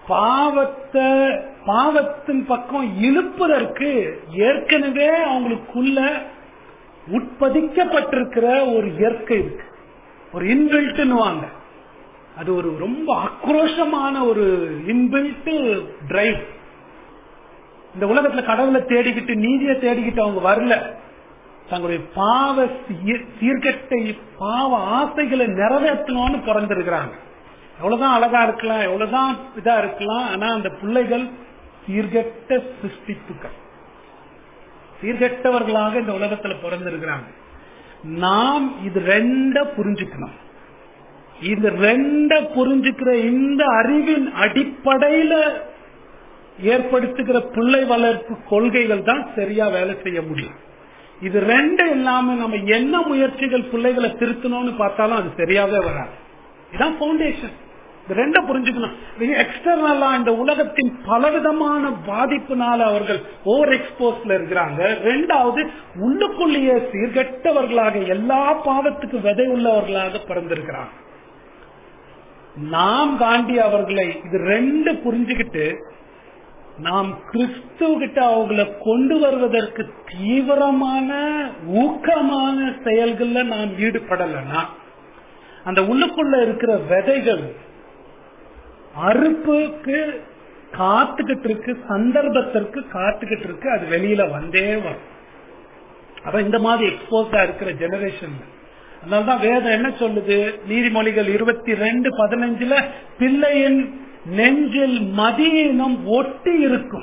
பாவத்தை பாவத்தின் பக்கம் இழுப்பதற்கு ஏற்கனவே அவங்களுக்குள்ள உட்பதிக்கப்பட்டிருக்கிற ஒரு இயற்கை இருக்கு ஒரு இன்பில்ட்னுவாங்க அது ஒரு ரொம்ப ஆக்ரோஷமான ஒரு இன்பில்ட் டிரைவ் இந்த உலகத்துல கடவுளை தேடிக்கிட்டு நீதியை தேடிக்கிட்டு அவங்க வரல தங்களுடைய பாவ சீர்- சீர்கெட்ட பாவ ஆசைகளை நிறைவேற்றணும்னு பிறந்திருக்கிறாங்க எவ்வளவுதான் அழகா இருக்கலாம் எவ்வளவுதான் இதா இருக்கலாம் ஆனா அந்த பிள்ளைகள் சீர்கெட்ட சிருஷ்டிப்புகள் சீர்கெட்டவர்களாக இந்த உலகத்துல பிறந்திருக்கிறாங்க நாம் இது ரெண்ட புரிஞ்சுக்கணும் இது ரெண்ட புரிஞ்சுக்கிற இந்த அறிவின் அடிப்படையில ஏற்படுத்துகிற பிள்ளை வளர்ப்பு கொள்கைகள் தான் சரியா வேலை செய்ய முடியும் இது ரெண்டு இல்லாம நம்ம என்ன முயற்சிகள் பிள்ளைகளை திருத்தணும்னு பார்த்தாலும் அது சரியாவே வராது இதான் பவுண்டேஷன் இது ரெண்ட புரிஞ்சுக்கணும் எக்ஸ்டர்னலா இந்த உலகத்தின் பலவிதமான பாதிப்புனால அவர்கள் ஓவர் எக்ஸ்போஸ்ல இருக்கிறாங்க ரெண்டாவது உள்ளுக்குள்ளேயே சீர்கெட்டவர்களாக எல்லா பாவத்துக்கு விதை உள்ளவர்களாக பிறந்திருக்கிறாங்க நாம் காண்டி அவர்களை இது ரெண்டு புரிஞ்சுக்கிட்டு நாம் கிறிஸ்துவ கிட்ட அவங்கள கொண்டு வருவதற்கு தீவிரமான ஊக்கமான செயல்கள்ல நாம் ஈடுபடலைன்னா அந்த உள்ளுக்குள்ள இருக்கிற விதைகள் அறுப்புக்கு காத்துக்கிட்டு இருக்கு சந்தர்ப்பத்திற்கு காத்துக்கிட்டு இருக்கு அது வெளியில வந்தே வரும் அப்ப இந்த மாதிரி எக்ஸ்போஸா இருக்கிற ஜெனரேஷன் அதனாலதான் வேதம் என்ன சொல்லுது நீதிமொழிகள் இருபத்தி ரெண்டு பதினஞ்சுல பிள்ளையின் நெஞ்சில் மதியினம் ஒட்டி இருக்கும்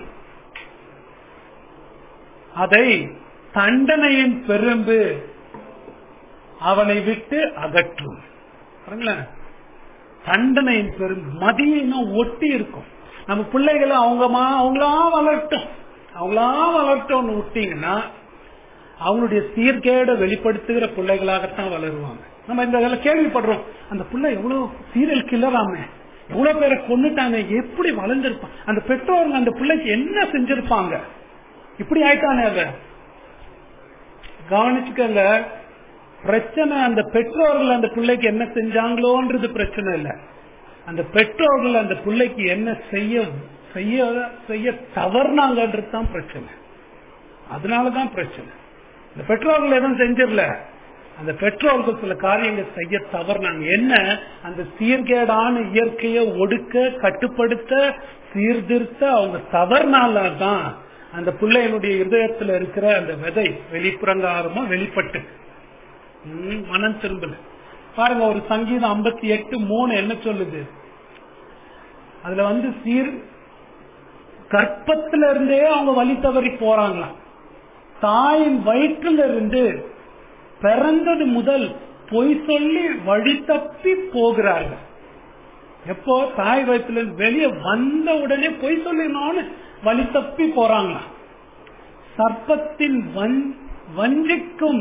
அதை தண்டனையின் பெரும்பு அவனை விட்டு அகற்றும் பாருங்களேன் தண்டனையின் பெரும் மதியினம் ஒட்டி இருக்கும் நம்ம பிள்ளைகளை அவங்க மா- அவங்களா வளர்ட்டும் அவங்களா வளர்ட்டோம்னு விட்டீங்கன்னா அவங்களுடைய சீர்கேட வெளிப்படுத்துகிற பிள்ளைகளாகத்தான் வளருவாங்க நம்ம இந்த இதுல கேள்விப்படுறோம் அந்த பிள்ளை எவ்வளவு சீரியல் கில்லராமே எவ்வளவு பேரை கொண்டுட்டாங்க எப்படி வளர்ந்திருப்பான் அந்த பெற்றோர்கள் அந்த பிள்ளைக்கு என்ன செஞ்சிருப்பாங்க இப்படி ஆயிட்டானே அத கவனிச்சுக்கங்க பிரச்சனை அந்த பெற்றோர்கள் அந்த பிள்ளைக்கு என்ன செஞ்சாங்களோன்றது பிரச்சனை இல்ல அந்த பெற்றோர்கள் அந்த பிள்ளைக்கு என்ன செய்ய செய்ய செய்ய தவறுனாங்கன்றது தான் பிரச்சனை அதனாலதான் பிரச்சனை இந்த பெற்றோர்கள் எதுவும் செஞ்சிடல அந்த பெற்றோர்கள் சில காரியங்கள் செய்ய தவறுனாங்க என்ன அந்த சீர்கேடான இயற்கையை ஒடுக்க கட்டுப்படுத்த சீர்திருத்த அவங்க தவறுனால தான் அந்த பிள்ளைகளுடைய இதயத்துல இருக்கிற அந்த விதை வெளிப்புறங்காரமா வெளிப்பட்டு ம், மனம் திரும்பல பாருங்க ஒரு சங்கீதம் ஐம்பத்தி எட்டு மூணு என்ன சொல்லுது அதுல வந்து சீர் கற்பத்துல இருந்தே அவங்க வழி தவறி போறாங்களாம் தாயின் வயிற்றுல இருந்து பிறந்தது முதல் பொய் சொல்லி வழி தப்பி போகிறார்கள் எப்போ தாய் வயிற்றுல இருந்து வெளியே வந்த உடனே பொய் சொல்லினோன்னு வழி தப்பி போறாங்களாம் சர்ப்பத்தின் வன்- வஞ்சிக்கும்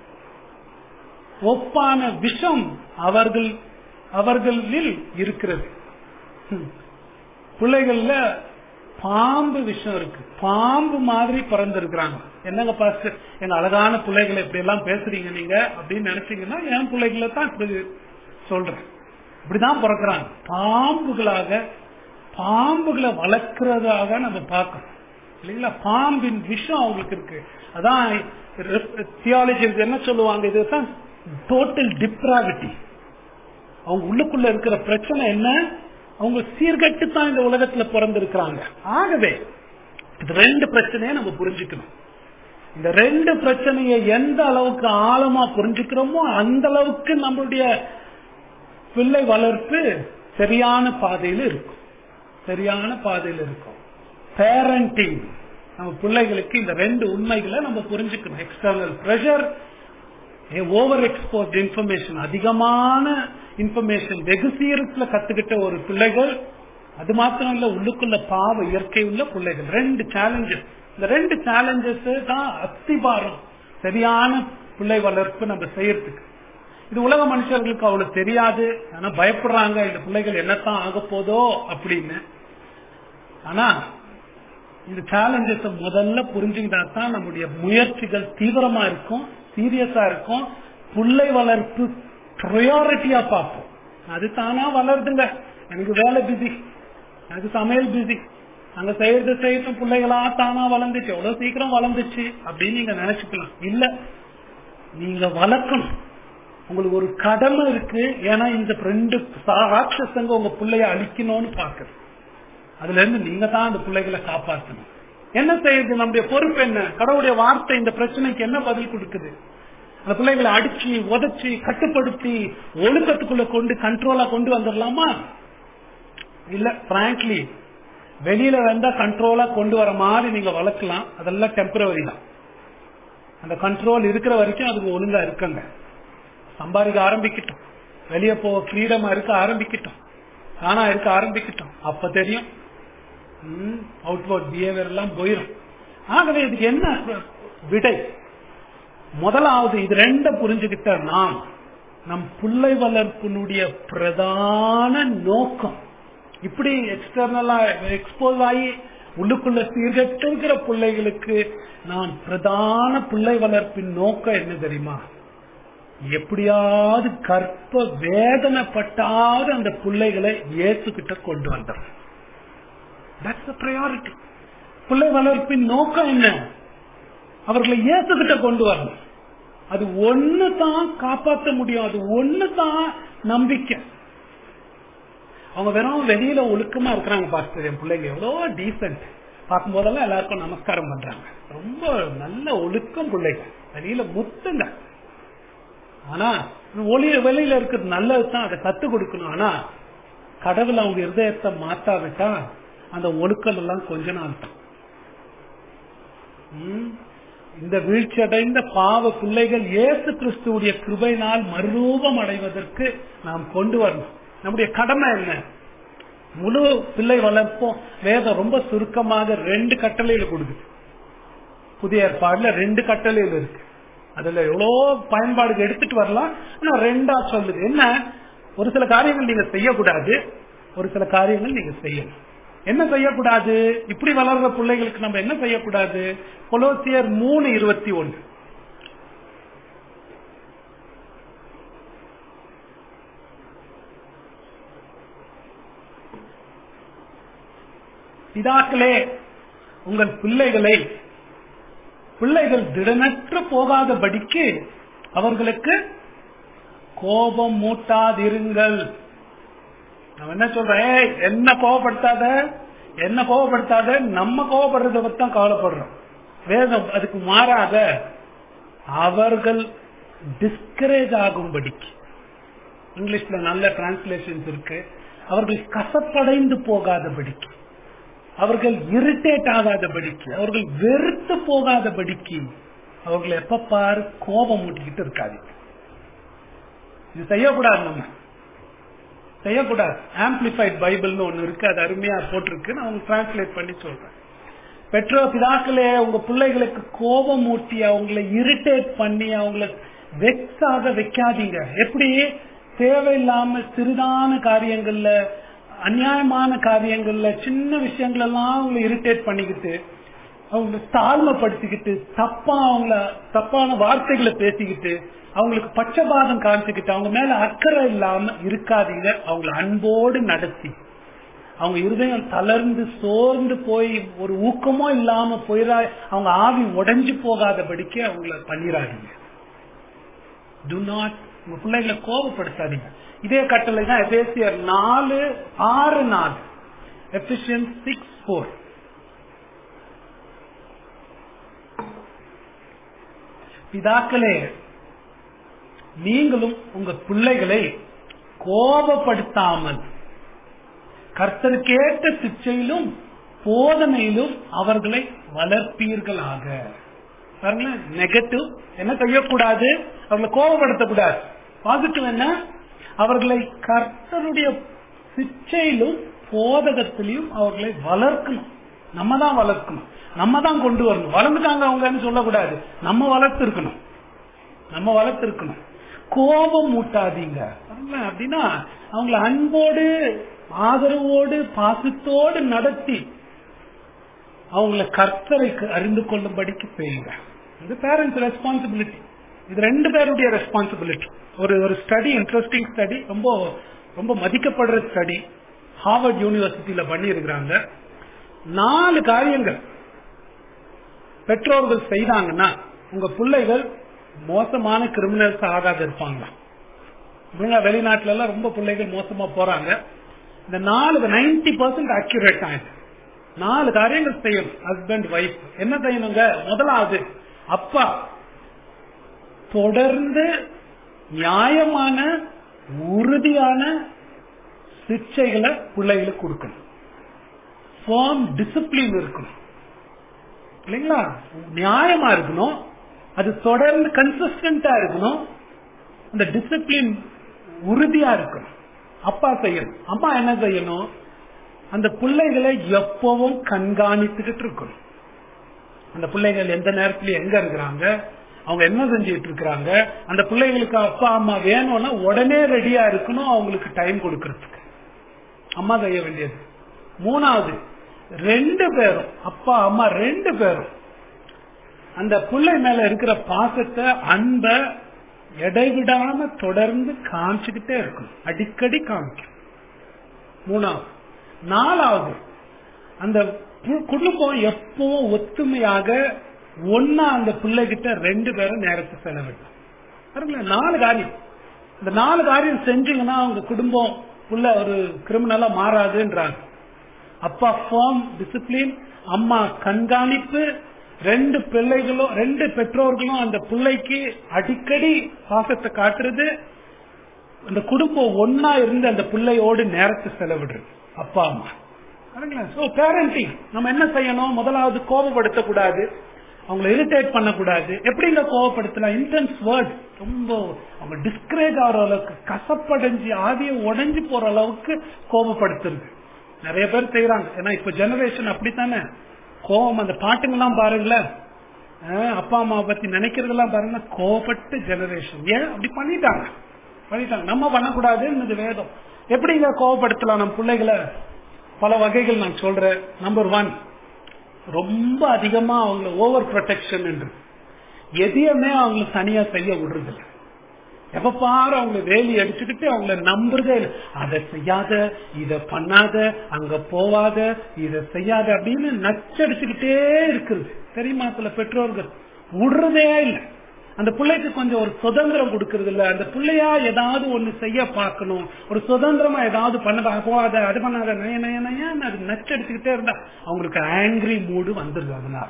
ஒப்பான விஷம் அவர்கள் அவர்களில் இருக்கிறது ஹம். பிள்ளைகள்ல பாம்பு விஷம் இருக்கு பாம்பு மாதிரி பிறந்திருக்கிறாங்க என்னங்க பாஸ்டர் எங்க அழகான பிள்ளைகளை இப்படி எல்லாம் பேசுறீங்க நீங்க அப்படின்னு நினைச்சீங்கன்னா என் பிள்ளைகளை தான் இப்படி சொல்றேன் இப்படிதான் பிறக்கிறாங்க பாம்புகளாக பாம்புகளை வளர்க்கிறதாக நம்ம பார்க்கணும் இல்லைங்களா பாம்பின் விஷம் அவங்களுக்கு இருக்கு அதான் தியாலஜி என்ன சொல்லுவாங்க இதுதான் டோட்டல் டிப்ராவிட்டி அவங்க உள்ளுக்குள்ள இருக்கிற பிரச்சனை என்ன அவங்க சீர்கட்டு தான் இந்த உலகத்துல பிறந்திருக்கிறாங்க ஆகவே இது ரெண்டு பிரச்சனையை நம்ம புரிஞ்சுக்கணும் இந்த ரெண்டு பிரச்சனையை எந்த அளவுக்கு ஆழமா புரிஞ்சுக்கிறோமோ அந்த அளவுக்கு நம்மளுடைய பிள்ளை வளர்ப்பு சரியான பாதையில இருக்கும் சரியான பாதையில இருக்கும் பேரண்டிங் நம்ம பிள்ளைகளுக்கு இந்த ரெண்டு உண்மைகளை நம்ம புரிஞ்சுக்கணும் external pressure over exposed information அதிகமான இன்ஃபர்மேஷன் வெகு சீரத்துல கத்துக்கிட்ட ஒரு பிள்ளைகள் அது மாத்திரம் இல்ல உள்ளுக்குள்ள பாவ இயற்கை உள்ள பிள்ளைகள் ரெண்டு சேலஞ்சஸ் இந்த ரெண்டு சேலஞ்சஸ் தான் அஸ்திபாரம் சரியான பிள்ளை வளர்ப்பு நம்ம செய்யறதுக்கு இது உலக மனுஷர்களுக்கு அவ்வளவு தெரியாது ஆனா பயப்படுறாங்க இந்த பிள்ளைகள் என்னத்தான் ஆக போதோ அப்படின்னு ஆனா இந்த சேலஞ்சஸ் முதல்ல புரிஞ்சுக்கிட்டா தான் நம்முடைய முயற்சிகள் தீவிரமா இருக்கும் சீரியஸா இருக்கும் பிள்ளை வளர்ப்பு ப்ரையாரிட்டியா பார்ப்போம் அது தானா வளருதுங்க எனக்கு வேலை பிஸி அது சமையல் பிஸி அங்க செய்யறது செய்யட்டும் பிள்ளைகளா தானா வளர்ந்துச்சு எவ்வளவு சீக்கிரம் வளர்ந்துச்சு அப்படின்னு நீங்க நினைச்சுக்கலாம் இல்ல நீங்க வளர்க்கணும் உங்களுக்கு ஒரு கடமை இருக்கு ஏன்னா இந்த ரெண்டு ராட்சசங்க உங்க பிள்ளைய அழிக்கணும்னு பாக்குது அதுல இருந்து நீங்க தான் அந்த பிள்ளைகளை காப்பாற்றணும் என்ன செய்யுது நம்முடைய பொறுப்பு என்ன கடவுளுடைய வார்த்தை இந்த பிரச்சனைக்கு என்ன பதில் கொடுக்குது அந்த பிள்ளைகளை அடிச்சு உதச்சி கட்டுப்படுத்தி ஒழுக்கத்துக்குள்ள கொண்டு கண்ட்ரோலா கொண்டு வந்துடலாமா இல்ல பிராங்க்லி வெளியில வந்தா கண்ட்ரோலா கொண்டு வர மாதிரி நீங்க வளர்க்கலாம் அதெல்லாம் டெம்பரவரி தான் அந்த கண்ட்ரோல் இருக்கிற வரைக்கும் அதுக்கு ஒழுங்கா இருக்குங்க சம்பாதிக்க ஆரம்பிக்கட்டும் வெளியே போ ஃப்ரீடமா இருக்க ஆரம்பிக்கட்டும் தானா இருக்க ஆரம்பிக்கட்டும் அப்ப தெரியும் அவுட்வர்ட் பிஹேவியர் எல்லாம் போயிடும் ஆகவே இதுக்கு என்ன விடை முதலாவது இது ரெண்ட புரிஞ்சுக்கிட்ட நாம் நம் பிள்ளை வளர்ப்பினுடைய பிரதான நோக்கம் இப்படி எக்ஸ்டர்னலா எக்ஸ்போஸ் ஆகி உள்ளுக்குள்ள சீர்கட்டிருக்கிற பிள்ளைகளுக்கு நான் பிரதான பிள்ளை வளர்ப்பின் நோக்கம் என்ன தெரியுமா எப்படியாவது கற்ப வேதனைப்பட்டாவது அந்த பிள்ளைகளை ஏத்துக்கிட்ட கொண்டு வந்தோம் ப்ரையாரிட்டி பிள்ளை வளர்ப்பின் நோக்கம் என்ன அவர்களை ஏத்துக்கிட்ட கொண்டு வரணும் அது ஒண்ணு தான் காப்பாற்ற முடியும் அது ஒண்ணு தான் நம்பிக்கை அவங்க வெறும் வெளியில ஒழுக்கமா இருக்கிறாங்க பாஸ்டர் என் பிள்ளைங்க எவ்வளோ டீசென்ட் பார்க்கும் போதெல்லாம் எல்லாருக்கும் நமஸ்காரம் பண்றாங்க ரொம்ப நல்ல ஒழுக்கம் பிள்ளைங்க வெளியில முத்துங்க ஆனா ஒளி வெளியில இருக்கிறது நல்லதுதான் அதை கத்து கொடுக்கணும் ஆனா கடவுள் அவங்க இருதயத்தை மாத்தாவிட்டா அந்த ஒழுக்கம் எல்லாம் கொஞ்ச நாள் தான் இந்த வீழ்ச்சி அடைந்த பாவ பிள்ளைகள் இயேசு கிறிஸ்துடைய கிருபையினால் மறுரூபம் அடைவதற்கு நாம் கொண்டு வரணும் நம்முடைய கடமை என்ன முழு பிள்ளை வளர்ப்போம் வேதம் ரொம்ப சுருக்கமாக ரெண்டு கட்டளையில கொடுக்குது புதிய ஏற்பாடுல ரெண்டு கட்டளையில் இருக்கு அதுல எவ்வளோ பயன்பாடுகள் எடுத்துட்டு வரலாம் ஆனா ரெண்டா சொல்லுது என்ன ஒரு சில காரியங்கள் நீங்க செய்யக்கூடாது ஒரு சில காரியங்கள் நீங்க செய்யணும் என்ன செய்யக்கூடாது இப்படி வளர்ற பிள்ளைகளுக்கு நம்ம என்ன செய்யக்கூடாது கொலோசியர் மூணு இருபத்தி ஒன்று பிதாக்களே உங்கள் பிள்ளைகளை பிள்ளைகள் திடனற்று போகாதபடிக்கு அவர்களுக்கு கோபம் மூட்டாதிருங்கள் நான் என்ன சொல்றேன் என்ன கோபப்படுத்தாத என்ன கோபப்படுத்தாத நம்ம கோபப்படுறத பத்தி தான் கவலைப்படுறோம் வேதம் அதுக்கு மாறாத அவர்கள் டிஸ்கரேஜ் ஆகும்படிக்கு இங்கிலீஷ்ல நல்ல டிரான்ஸ்லேஷன்ஸ் இருக்கு அவர்கள் கசப்படைந்து போகாதபடிக்கு அவர்கள் இரிட்டேட் ஆகாதபடிக்கு அவர்கள் வெறுத்து போகாதபடிக்கு அவர்கள் எப்ப பாரு கோபம் மூட்டிக்கிட்டு இருக்காதீங்க இது செய்யக்கூடாது நம்ம செய்யக்கூடாது ஆம்பிளிஃபைட் பைபிள்னு ஒண்ணு இருக்கு அது அருமையா போட்டிருக்கு நான் உங்களுக்கு டிரான்ஸ்லேட் பண்ணி சொல்றேன் பெற்றோர் பிதாக்களே உங்க பிள்ளைகளுக்கு கோபம் மூட்டி அவங்கள இரிட்டேட் பண்ணி அவங்கள வெக்ஸாக வைக்காதீங்க எப்படி தேவையில்லாம சிறிதான காரியங்கள்ல அநியாயமான காரியங்கள்ல சின்ன விஷயங்கள் எல்லாம் அவங்களை இரிட்டேட் பண்ணிக்கிட்டு அவங்களை தாழ்மைப்படுத்திக்கிட்டு தப்பா அவங்கள தப்பான வார்த்தைகளை பேசிக்கிட்டு அவங்களுக்கு பச்சபாதம் காமிச்சுக்கிட்டு அவங்க மேல அக்கறை இல்லாம இருக்காதீங்க அவங்கள அன்போடு நடத்தி அவங்க இருதயம் தளர்ந்து சோர்ந்து போய் ஒரு ஊக்கமோ இல்லாம போயிடா அவங்க ஆவி உடைஞ்சு போகாதபடிக்கு அவங்கள பண்ணிடாதீங்க டு நாட் உங்க பிள்ளைகளை கோபப்படுத்தாதீங்க இதே கட்டளை தான் எபேசியர் நாலு ஆறு நாலு எபிஷியன் சிக்ஸ் போர் பிதாக்களே நீங்களும் உங்க பிள்ளைகளை கோபப்படுத்தாமல் கர்த்தருக்கேற்ற சிச்சையிலும் போதனையிலும் அவர்களை வளர்ப்பீர்களாக பாருங்களேன் நெகட்டிவ் என்ன செய்யக்கூடாது அவர்களை கோபப்படுத்தக்கூடாது பாசிட்டிவ் என்ன அவர்களை கர்த்தருடைய சிச்சையிலும் போதகத்திலையும் அவர்களை வளர்க்கணும் நம்ம தான் வளர்க்கணும் நம்ம தான் கொண்டு வரணும் வளர்ந்துட்டாங்க அவங்கன்னு சொல்லக்கூடாது நம்ம வளர்த்து இருக்கணும் நம்ம வளர்த்து இருக்கணும் கோபம் மூட்டாதீங்க அப்படின்னா அவங்கள அன்போடு ஆதரவோடு பாசத்தோடு நடத்தி அவங்கள கர்த்தரைக்கு அறிந்து கொள்ளும்படிக்கு செய்யுங்க இது பேரண்ட்ஸ் ரெஸ்பான்சிபிலிட்டி இது ரெண்டு பேருடைய ரெஸ்பான்சிபிலிட்டி ஒரு ஒரு ஸ்டடி இன்ட்ரெஸ்டிங் ஸ்டடி ரொம்ப ரொம்ப மதிக்கப்படுற ஸ்டடி ஹார்வர்ட் யூனிவர்சிட்டியில பண்ணி இருக்கிறாங்க நாலு காரியங்கள் பெற்றோர்கள் செய்தாங்கன்னா உங்க பிள்ளைகள் மோசமான கிரிமினல்ஸ் ஆகாத இருப்பாங்களா இவங்க வெளிநாட்டுல எல்லாம் ரொம்ப பிள்ளைகள் மோசமா போறாங்க இந்த நாலு நைன்டி பர்சன்ட் அக்யூரேட் ஆயிடுது நாலு காரியங்கள் செய்யணும் ஹஸ்பண்ட் ஒய்ஃப் என்ன செய்யணுங்க முதலாவது அப்பா தொடர்ந்து நியாயமான உறுதியான சிக்ஷைகளை பிள்ளைகளுக்கு கொடுக்கணும் ஃபார்ம் டிசிப்ளின் இருக்கணும் இல்லைங்களா நியாயமா இருக்கணும் அது தொடர்ந்து கன்சிஸ்டன்டா இருக்கணும் அந்த டிசிப்ளின் உறுதியா இருக்கணும் அப்பா செய்யணும் அம்மா என்ன செய்யணும் அந்த பிள்ளைகளை எப்பவும் கண்காணித்துக்கிட்டு இருக்கணும் அந்த பிள்ளைகள் எந்த நேரத்துல எங்க இருக்கிறாங்க அவங்க என்ன செஞ்சுட்டு இருக்கிறாங்க அந்த பிள்ளைகளுக்கு அப்பா அம்மா வேணும்னா உடனே ரெடியா இருக்கணும் அவங்களுக்கு டைம் கொடுக்கறதுக்கு அம்மா செய்ய வேண்டியது மூணாவது ரெண்டு பேரும் அப்பா அம்மா ரெண்டு பேரும் அந்த பிள்ளை மேல இருக்கிற பாசத்தை அன்ப இடைவிடாம தொடர்ந்து காமிச்சுக்கிட்டே இருக்கணும் அடிக்கடி காமிக்கணும் மூணாவது நாலாவது அந்த குடும்பம் எப்பவும் ஒத்துமையாக ஒன்னா அந்த பிள்ளைகிட்ட ரெண்டு பேரும் நேரத்தை செலவிடும் நாலு காரியம் இந்த நாலு காரியம் செஞ்சீங்கன்னா அவங்க குடும்பம் புள்ள ஒரு கிரிமினலா மாறாதுன்றாங்க அப்பா ஃபார்ம் டிசிப்ளின் அம்மா கண்காணிப்பு ரெண்டு பிள்ளைகளும் ரெண்டு பெற்றோர்களும் அந்த பிள்ளைக்கு அடிக்கடி பாசத்தை காட்டுறது அந்த குடும்பம் ஒன்னா இருந்து அந்த பிள்ளையோடு நேரத்தை செலவிடுறது அப்பா அம்மா சோ பேரண்டிங் நம்ம என்ன செய்யணும் முதலாவது கோபப்படுத்தக்கூடாது அவங்களை இரிட்டேட் பண்ணக்கூடாது எப்படிங்க கோவப்படுத்தலாம் இன்டென்ஸ் வேர்ட் ரொம்ப அவங்க டிஸ்கரேஜ் ஆகிற அளவுக்கு கசப்படைஞ்சு ஆதிய உடைஞ்சு போற அளவுக்கு கோபப்படுத்துறது நிறைய பேர் செய்யறாங்க ஏன்னா இப்ப ஜெனரேஷன் அப்படித்தானே கோபம் அந்த பாட்டுங்கெல்லாம் பாருங்களேன் அப்பா அம்மாவை பத்தி நினைக்கிறதெல்லாம் பாருங்க கோபப்பட்டு ஜெனரேஷன் ஏன் அப்படி பண்ணிட்டாங்க பண்ணிட்டாங்க நம்ம பண்ணக்கூடாதுன்னு வேதம் எப்படிங்க கோபப்படுத்தலாம் நம்ம பிள்ளைகளை பல வகைகள் நான் சொல்றேன் நம்பர் ஒன் ரொம்ப அதிகமா அவங்கள ஓவர் ப்ரொடெக்ஷன் என்று எதையுமே அவங்களை தனியா செய்ய விடுறது இல்லை எப்ப பாரு அவங்க வேலி அடிச்சுக்கிட்டு அவங்கள நம்புறதே இல்லை அதை செய்யாத இத பண்ணாத அங்க போவாத இத செய்யாத அப்படின்னு நச்சடிச்சுக்கிட்டே இருக்குது தெரியுமா சில பெற்றோர்கள் விடுறதே இல்லை அந்த பிள்ளைக்கு கொஞ்சம் ஒரு சுதந்திரம் கொடுக்கறது இல்ல அந்த பிள்ளையா ஏதாவது ஒண்ணு செய்ய பார்க்கணும் ஒரு சுதந்திரமா ஏதாவது பண்ண போகாத அது பண்ணாத நய நய நயன்னு அது நச்சடிச்சுக்கிட்டே இருந்தா அவங்களுக்கு ஆங்கிரி மூடு வந்துருது அதனால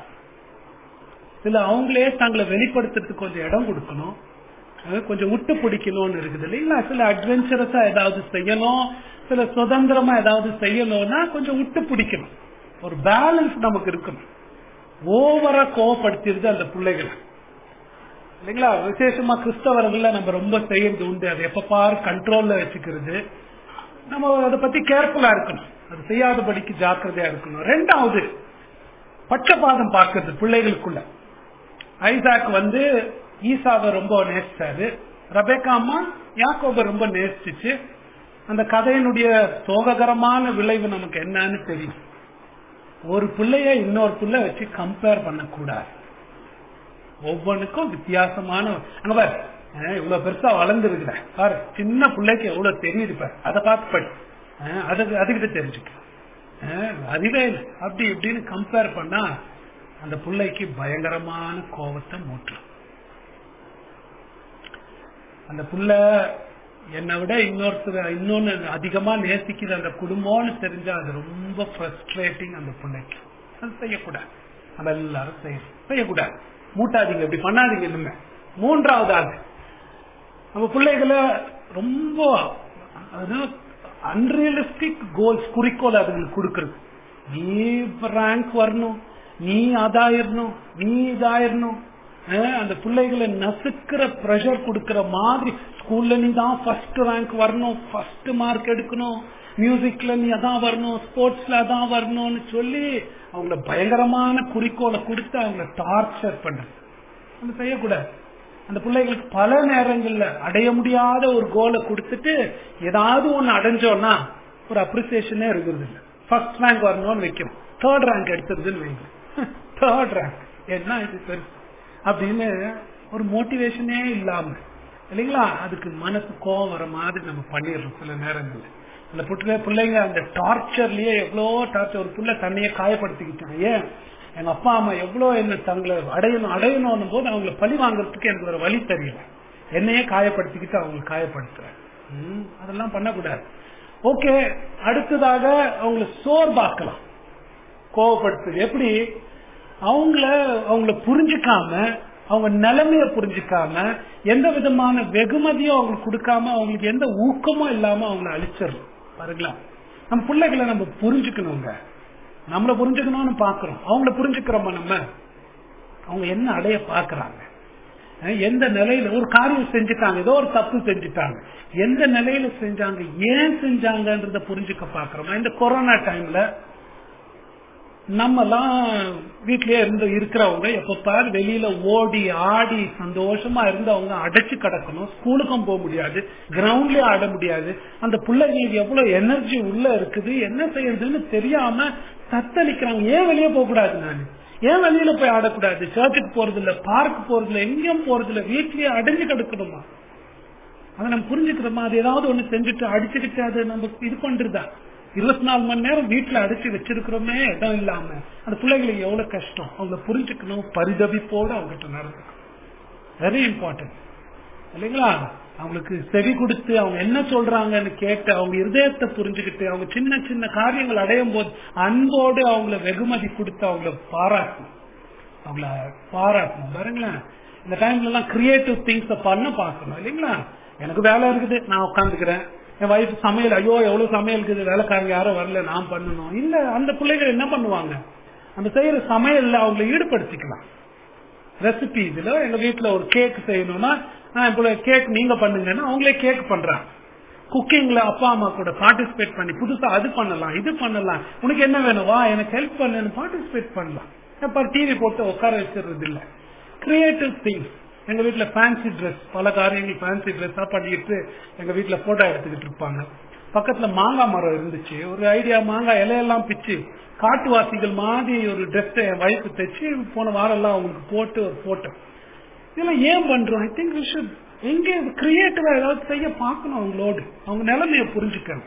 இல்ல அவங்களே தங்களை வெளிப்படுத்துறதுக்கு கொஞ்சம் இடம் கொடுக்கணும் கொஞ்சம் விட்டு பிடிக்கணும்னு இருக்குது இல்லைங்களா சில அட்வென்ச்சரஸா ஏதாவது செய்யணும் சில சுதந்திரமா ஏதாவது செய்யணும்னா கொஞ்சம் விட்டு பிடிக்கணும் ஒரு பேலன்ஸ் நமக்கு இருக்கணும் ஓவரா கோவப்படுத்திடுது அந்த பிள்ளைகளை இல்லைங்களா விசேஷமா கிறிஸ்தவர்கள்ல நம்ம ரொம்ப செய்யறது உண்டு அதை எப்ப பாரு கண்ட்ரோல்ல வச்சுக்கிறது நம்ம அதை பத்தி கேர்ஃபுல்லா இருக்கணும் அது செய்யாதபடிக்கு ஜாக்கிரதையா இருக்கணும் ரெண்டாவது பட்சபாதம் பார்க்கறது பிள்ளைகளுக்குள்ள ஐசாக் வந்து ஈசாவை ரொம்ப நேசிச்சாரு ரபேக்கா அம்மா யாக்கோப ரொம்ப நேசிச்சு அந்த கதையினுடைய சோககரமான விளைவு நமக்கு என்னன்னு தெரியும் ஒரு பிள்ளைய இன்னொரு பிள்ளை வச்சு கம்பேர் பண்ணக்கூடாது ஒவ்வொன்றுக்கும் வித்தியாசமான அங்க பாரு இவ்வளவு பெருசா வளர்ந்துருக்குற பாரு சின்ன பிள்ளைக்கு எவ்வளவு தெரியுது பாரு அதை பார்த்து படி அதுக்கு அதுகிட்ட தெரிஞ்சுக்க அறிவே இல்லை அப்படி இப்படின்னு கம்பேர் பண்ணா அந்த பிள்ளைக்கு பயங்கரமான கோபத்தை மூட்டும் அந்த புள்ள என்னை விட இன்னொருத்தர் இன்னொன்னு அதிகமா நேசிக்கிற அந்த குடும்பம்னு தெரிஞ்சா அது ரொம்ப ஃப்ரஸ்ட்ரேட்டிங் அந்த பிள்ளைக்கு அது செய்யக்கூடாது நம்ம எல்லாரும் செய்யணும் செய்யக்கூடாது மூட்டாதீங்க இப்படி பண்ணாதீங்க இனிமே மூன்றாவது ஆள் நம்ம பிள்ளைகளை ரொம்ப அன்ரியலிஸ்டிக் கோல்ஸ் குறிக்கோள் அதுங்களுக்கு கொடுக்கறது நீ ரேங்க் வரணும் நீ அதாயிரணும் நீ இதாயிரணும் அந்த பிள்ளைகளை நசுக்கிற ப்ரெஷர் கொடுக்கிற மாதிரி ஸ்கூல்ல நீ தான் ஃபர்ஸ்ட் ரேங்க் வரணும் ஃபர்ஸ்ட் மார்க் எடுக்கணும் மியூசிக்ல நீ அதான் வரணும் ஸ்போர்ட்ஸ்ல அதான் வரணும்னு சொல்லி அவங்கள பயங்கரமான குறிக்கோளை கொடுத்து அவங்கள டார்ச்சர் பண்றது நம்ம செய்யக்கூடாது அந்த பிள்ளைகளுக்கு பல நேரங்கள்ல அடைய முடியாத ஒரு கோலை கொடுத்துட்டு ஏதாவது ஒண்ணு அடைஞ்சோம்னா ஒரு அப்ரிசியேஷனே இருக்கிறது இல்லை ஃபர்ஸ்ட் ரேங்க் வரணும்னு வைக்கும் தேர்ட் ரேங்க் எடுத்துருதுன்னு வைங்க தேர்ட் ரேங்க் என்ன இது பெருசு அப்படின்னு ஒரு மோட்டிவேஷனே இல்லாம இல்லைங்களா அதுக்கு மனசு கோவம் வர மாதிரி நம்ம பண்ணிடுறோம் சில நேரங்கள்ல அந்த புள்ள பிள்ளைங்க அந்த டார்ச்சர்லயே எவ்வளோ டார்ச்சர் ஒரு புள்ள தண்ணியை காயப்படுத்திக்கிட்டாங்க ஏன் எங்க அப்பா அம்மா எவ்வளவு என்ன தங்களை அடையணும் அடையணும் போது அவங்கள பழி வாங்குறதுக்கு எனக்கு ஒரு வழி தெரியல என்னையே காயப்படுத்திக்கிட்டு அவங்களை காயப்படுத்துறேன் ம், அதெல்லாம் பண்ணக்கூடாது ஓகே அடுத்ததாக அவங்கள சோர்வாக்கலாம் கோவப்படுத்துது எப்படி அவங்கள அவங்கள புரிஞ்சுக்காம அவங்க நிலைமைய புரிஞ்சுக்காம எந்த விதமான வெகுமதியும் அவங்களுக்கு கொடுக்காம அவங்களுக்கு எந்த ஊக்கமும் இல்லாம அவங்கள அழிச்சிடலாம் பாருங்களா நம்ம பிள்ளைகளை நம்ம புரிஞ்சுக்கணுங்க நம்மள புரிஞ்சுக்கணும்னு பாக்குறோம் அவங்கள புரிஞ்சுக்கிறோமா நம்ம அவங்க என்ன அடைய பாக்குறாங்க அஹ் எந்த நிலையில ஒரு காரியம் செஞ்சுட்டாங்க ஏதோ ஒரு தப்பு செஞ்சுட்டாங்க எந்த நிலையில செஞ்சாங்க ஏன் செஞ்சாங்கன்றத புரிஞ்சுக்க பாக்குறோமா இந்த கொரோனா டைம்ல நம்ம எல்லாம் வீட்லயே இருந்து இருக்கிறவங்க எப்ப பாரு வெளியில ஓடி ஆடி சந்தோஷமா இருந்தவங்க அடைச்சு கிடக்கணும் ஸ்கூலுக்கும் போக முடியாது கிரவுண்ட்லயே ஆட முடியாது அந்த பிள்ளைங்களுக்கு எவ்வளவு எனர்ஜி உள்ள இருக்குது என்ன செய்யறதுன்னு தெரியாம தத்தளிக்கிறாங்க ஏன் வெளியே போக கூடாது நான் ஏன் வெளியில போய் ஆடக்கூடாது சர்ச்சுக்கு போறது இல்ல பார்க் போறது இல்ல எங்கேயும் போறது இல்ல வீட்லயே அடைஞ்சு கிடக்கணுமா அதை நம்ம புரிஞ்சுக்கிறோமா அது ஏதாவது ஒண்ணு செஞ்சுட்டு அடிச்சுக்கிட்டு அதை நம்ம இது பண்றதா இருபத்தி நாலு மணி நேரம் வீட்டுல அடைச்சு வச்சிருக்கிறோமே இடம் இல்லாம அந்த பிள்ளைகளுக்கு எவ்வளவு கஷ்டம் அவங்க புரிஞ்சுக்கணும் பரிதவிப்போடு அவங்ககிட்ட நடந்துக்கணும் வெரி இம்பார்ட்டன்ட் இல்லைங்களா அவங்களுக்கு செவி கொடுத்து அவங்க என்ன சொல்றாங்கன்னு கேட்டு அவங்க இருதயத்தை புரிஞ்சுக்கிட்டு அவங்க சின்ன சின்ன காரியங்கள் அடையும் போது அன்போடு அவங்கள வெகுமதி கொடுத்து அவங்கள பாராட்டணும் அவங்கள பாராட்டணும் பாருங்களேன் இந்த டைம்ல எல்லாம் கிரியேட்டிவ் திங்ஸ் பண்ண பார்க்கணும் இல்லைங்களா எனக்கு வேலை இருக்குது நான் உட்காந்துக்கிறேன் என் வயசு சமையல் ஐயோ எவ்வளவு சமையல் இருக்குது வேலைக்காரங்க யாரும் வரல நான் பண்ணணும் இல்ல அந்த பிள்ளைகள் என்ன பண்ணுவாங்க அந்த செய்யற சமையல்ல அவங்களை ஈடுபடுத்திக்கலாம் ரெசிபி இதுல எங்க வீட்டுல ஒரு கேக் செய்யணும்னா கேக் நீங்க பண்ணுங்கன்னா அவங்களே கேக் பண்றாங்க குக்கிங்ல அப்பா அம்மா கூட பார்ட்டிசிபேட் பண்ணி புதுசா அது பண்ணலாம் இது பண்ணலாம் உனக்கு என்ன வேணும் வா எனக்கு ஹெல்ப் பண்ணுன்னு பார்ட்டிசிபேட் பண்ணலாம் அப்ப டிவி போட்டு உட்கார வச்சிருது இல்ல கிரியேட்டிவ் திங்ஸ் எங்க வீட்டுல ஃபேன்சி ட்ரெஸ் பல காரியங்கள் ஃபேன்சி ட்ரெஸ்ஸா பண்ணிட்டு எங்க வீட்டுல போட்டோ எடுத்துக்கிட்டு இருப்பாங்க பக்கத்துல மாங்காய் மரம் இருந்துச்சு ஒரு ஐடியா மாங்காய் இலையெல்லாம் பிச்சு காட்டுவாசிகள் மாதிரி ஒரு ட்ரெஸ் என் வயசு தைச்சு போன வாரம் எல்லாம் அவங்களுக்கு போட்டு ஒரு போட்டோ இதெல்லாம் ஏன் பண்றோம் ஐ திங்க் ஷுட் எங்க கிரியேட்டிவா ஏதாவது செய்ய பார்க்கணும் அவங்களோடு அவங்க நிலைமைய புரிஞ்சுக்கணும்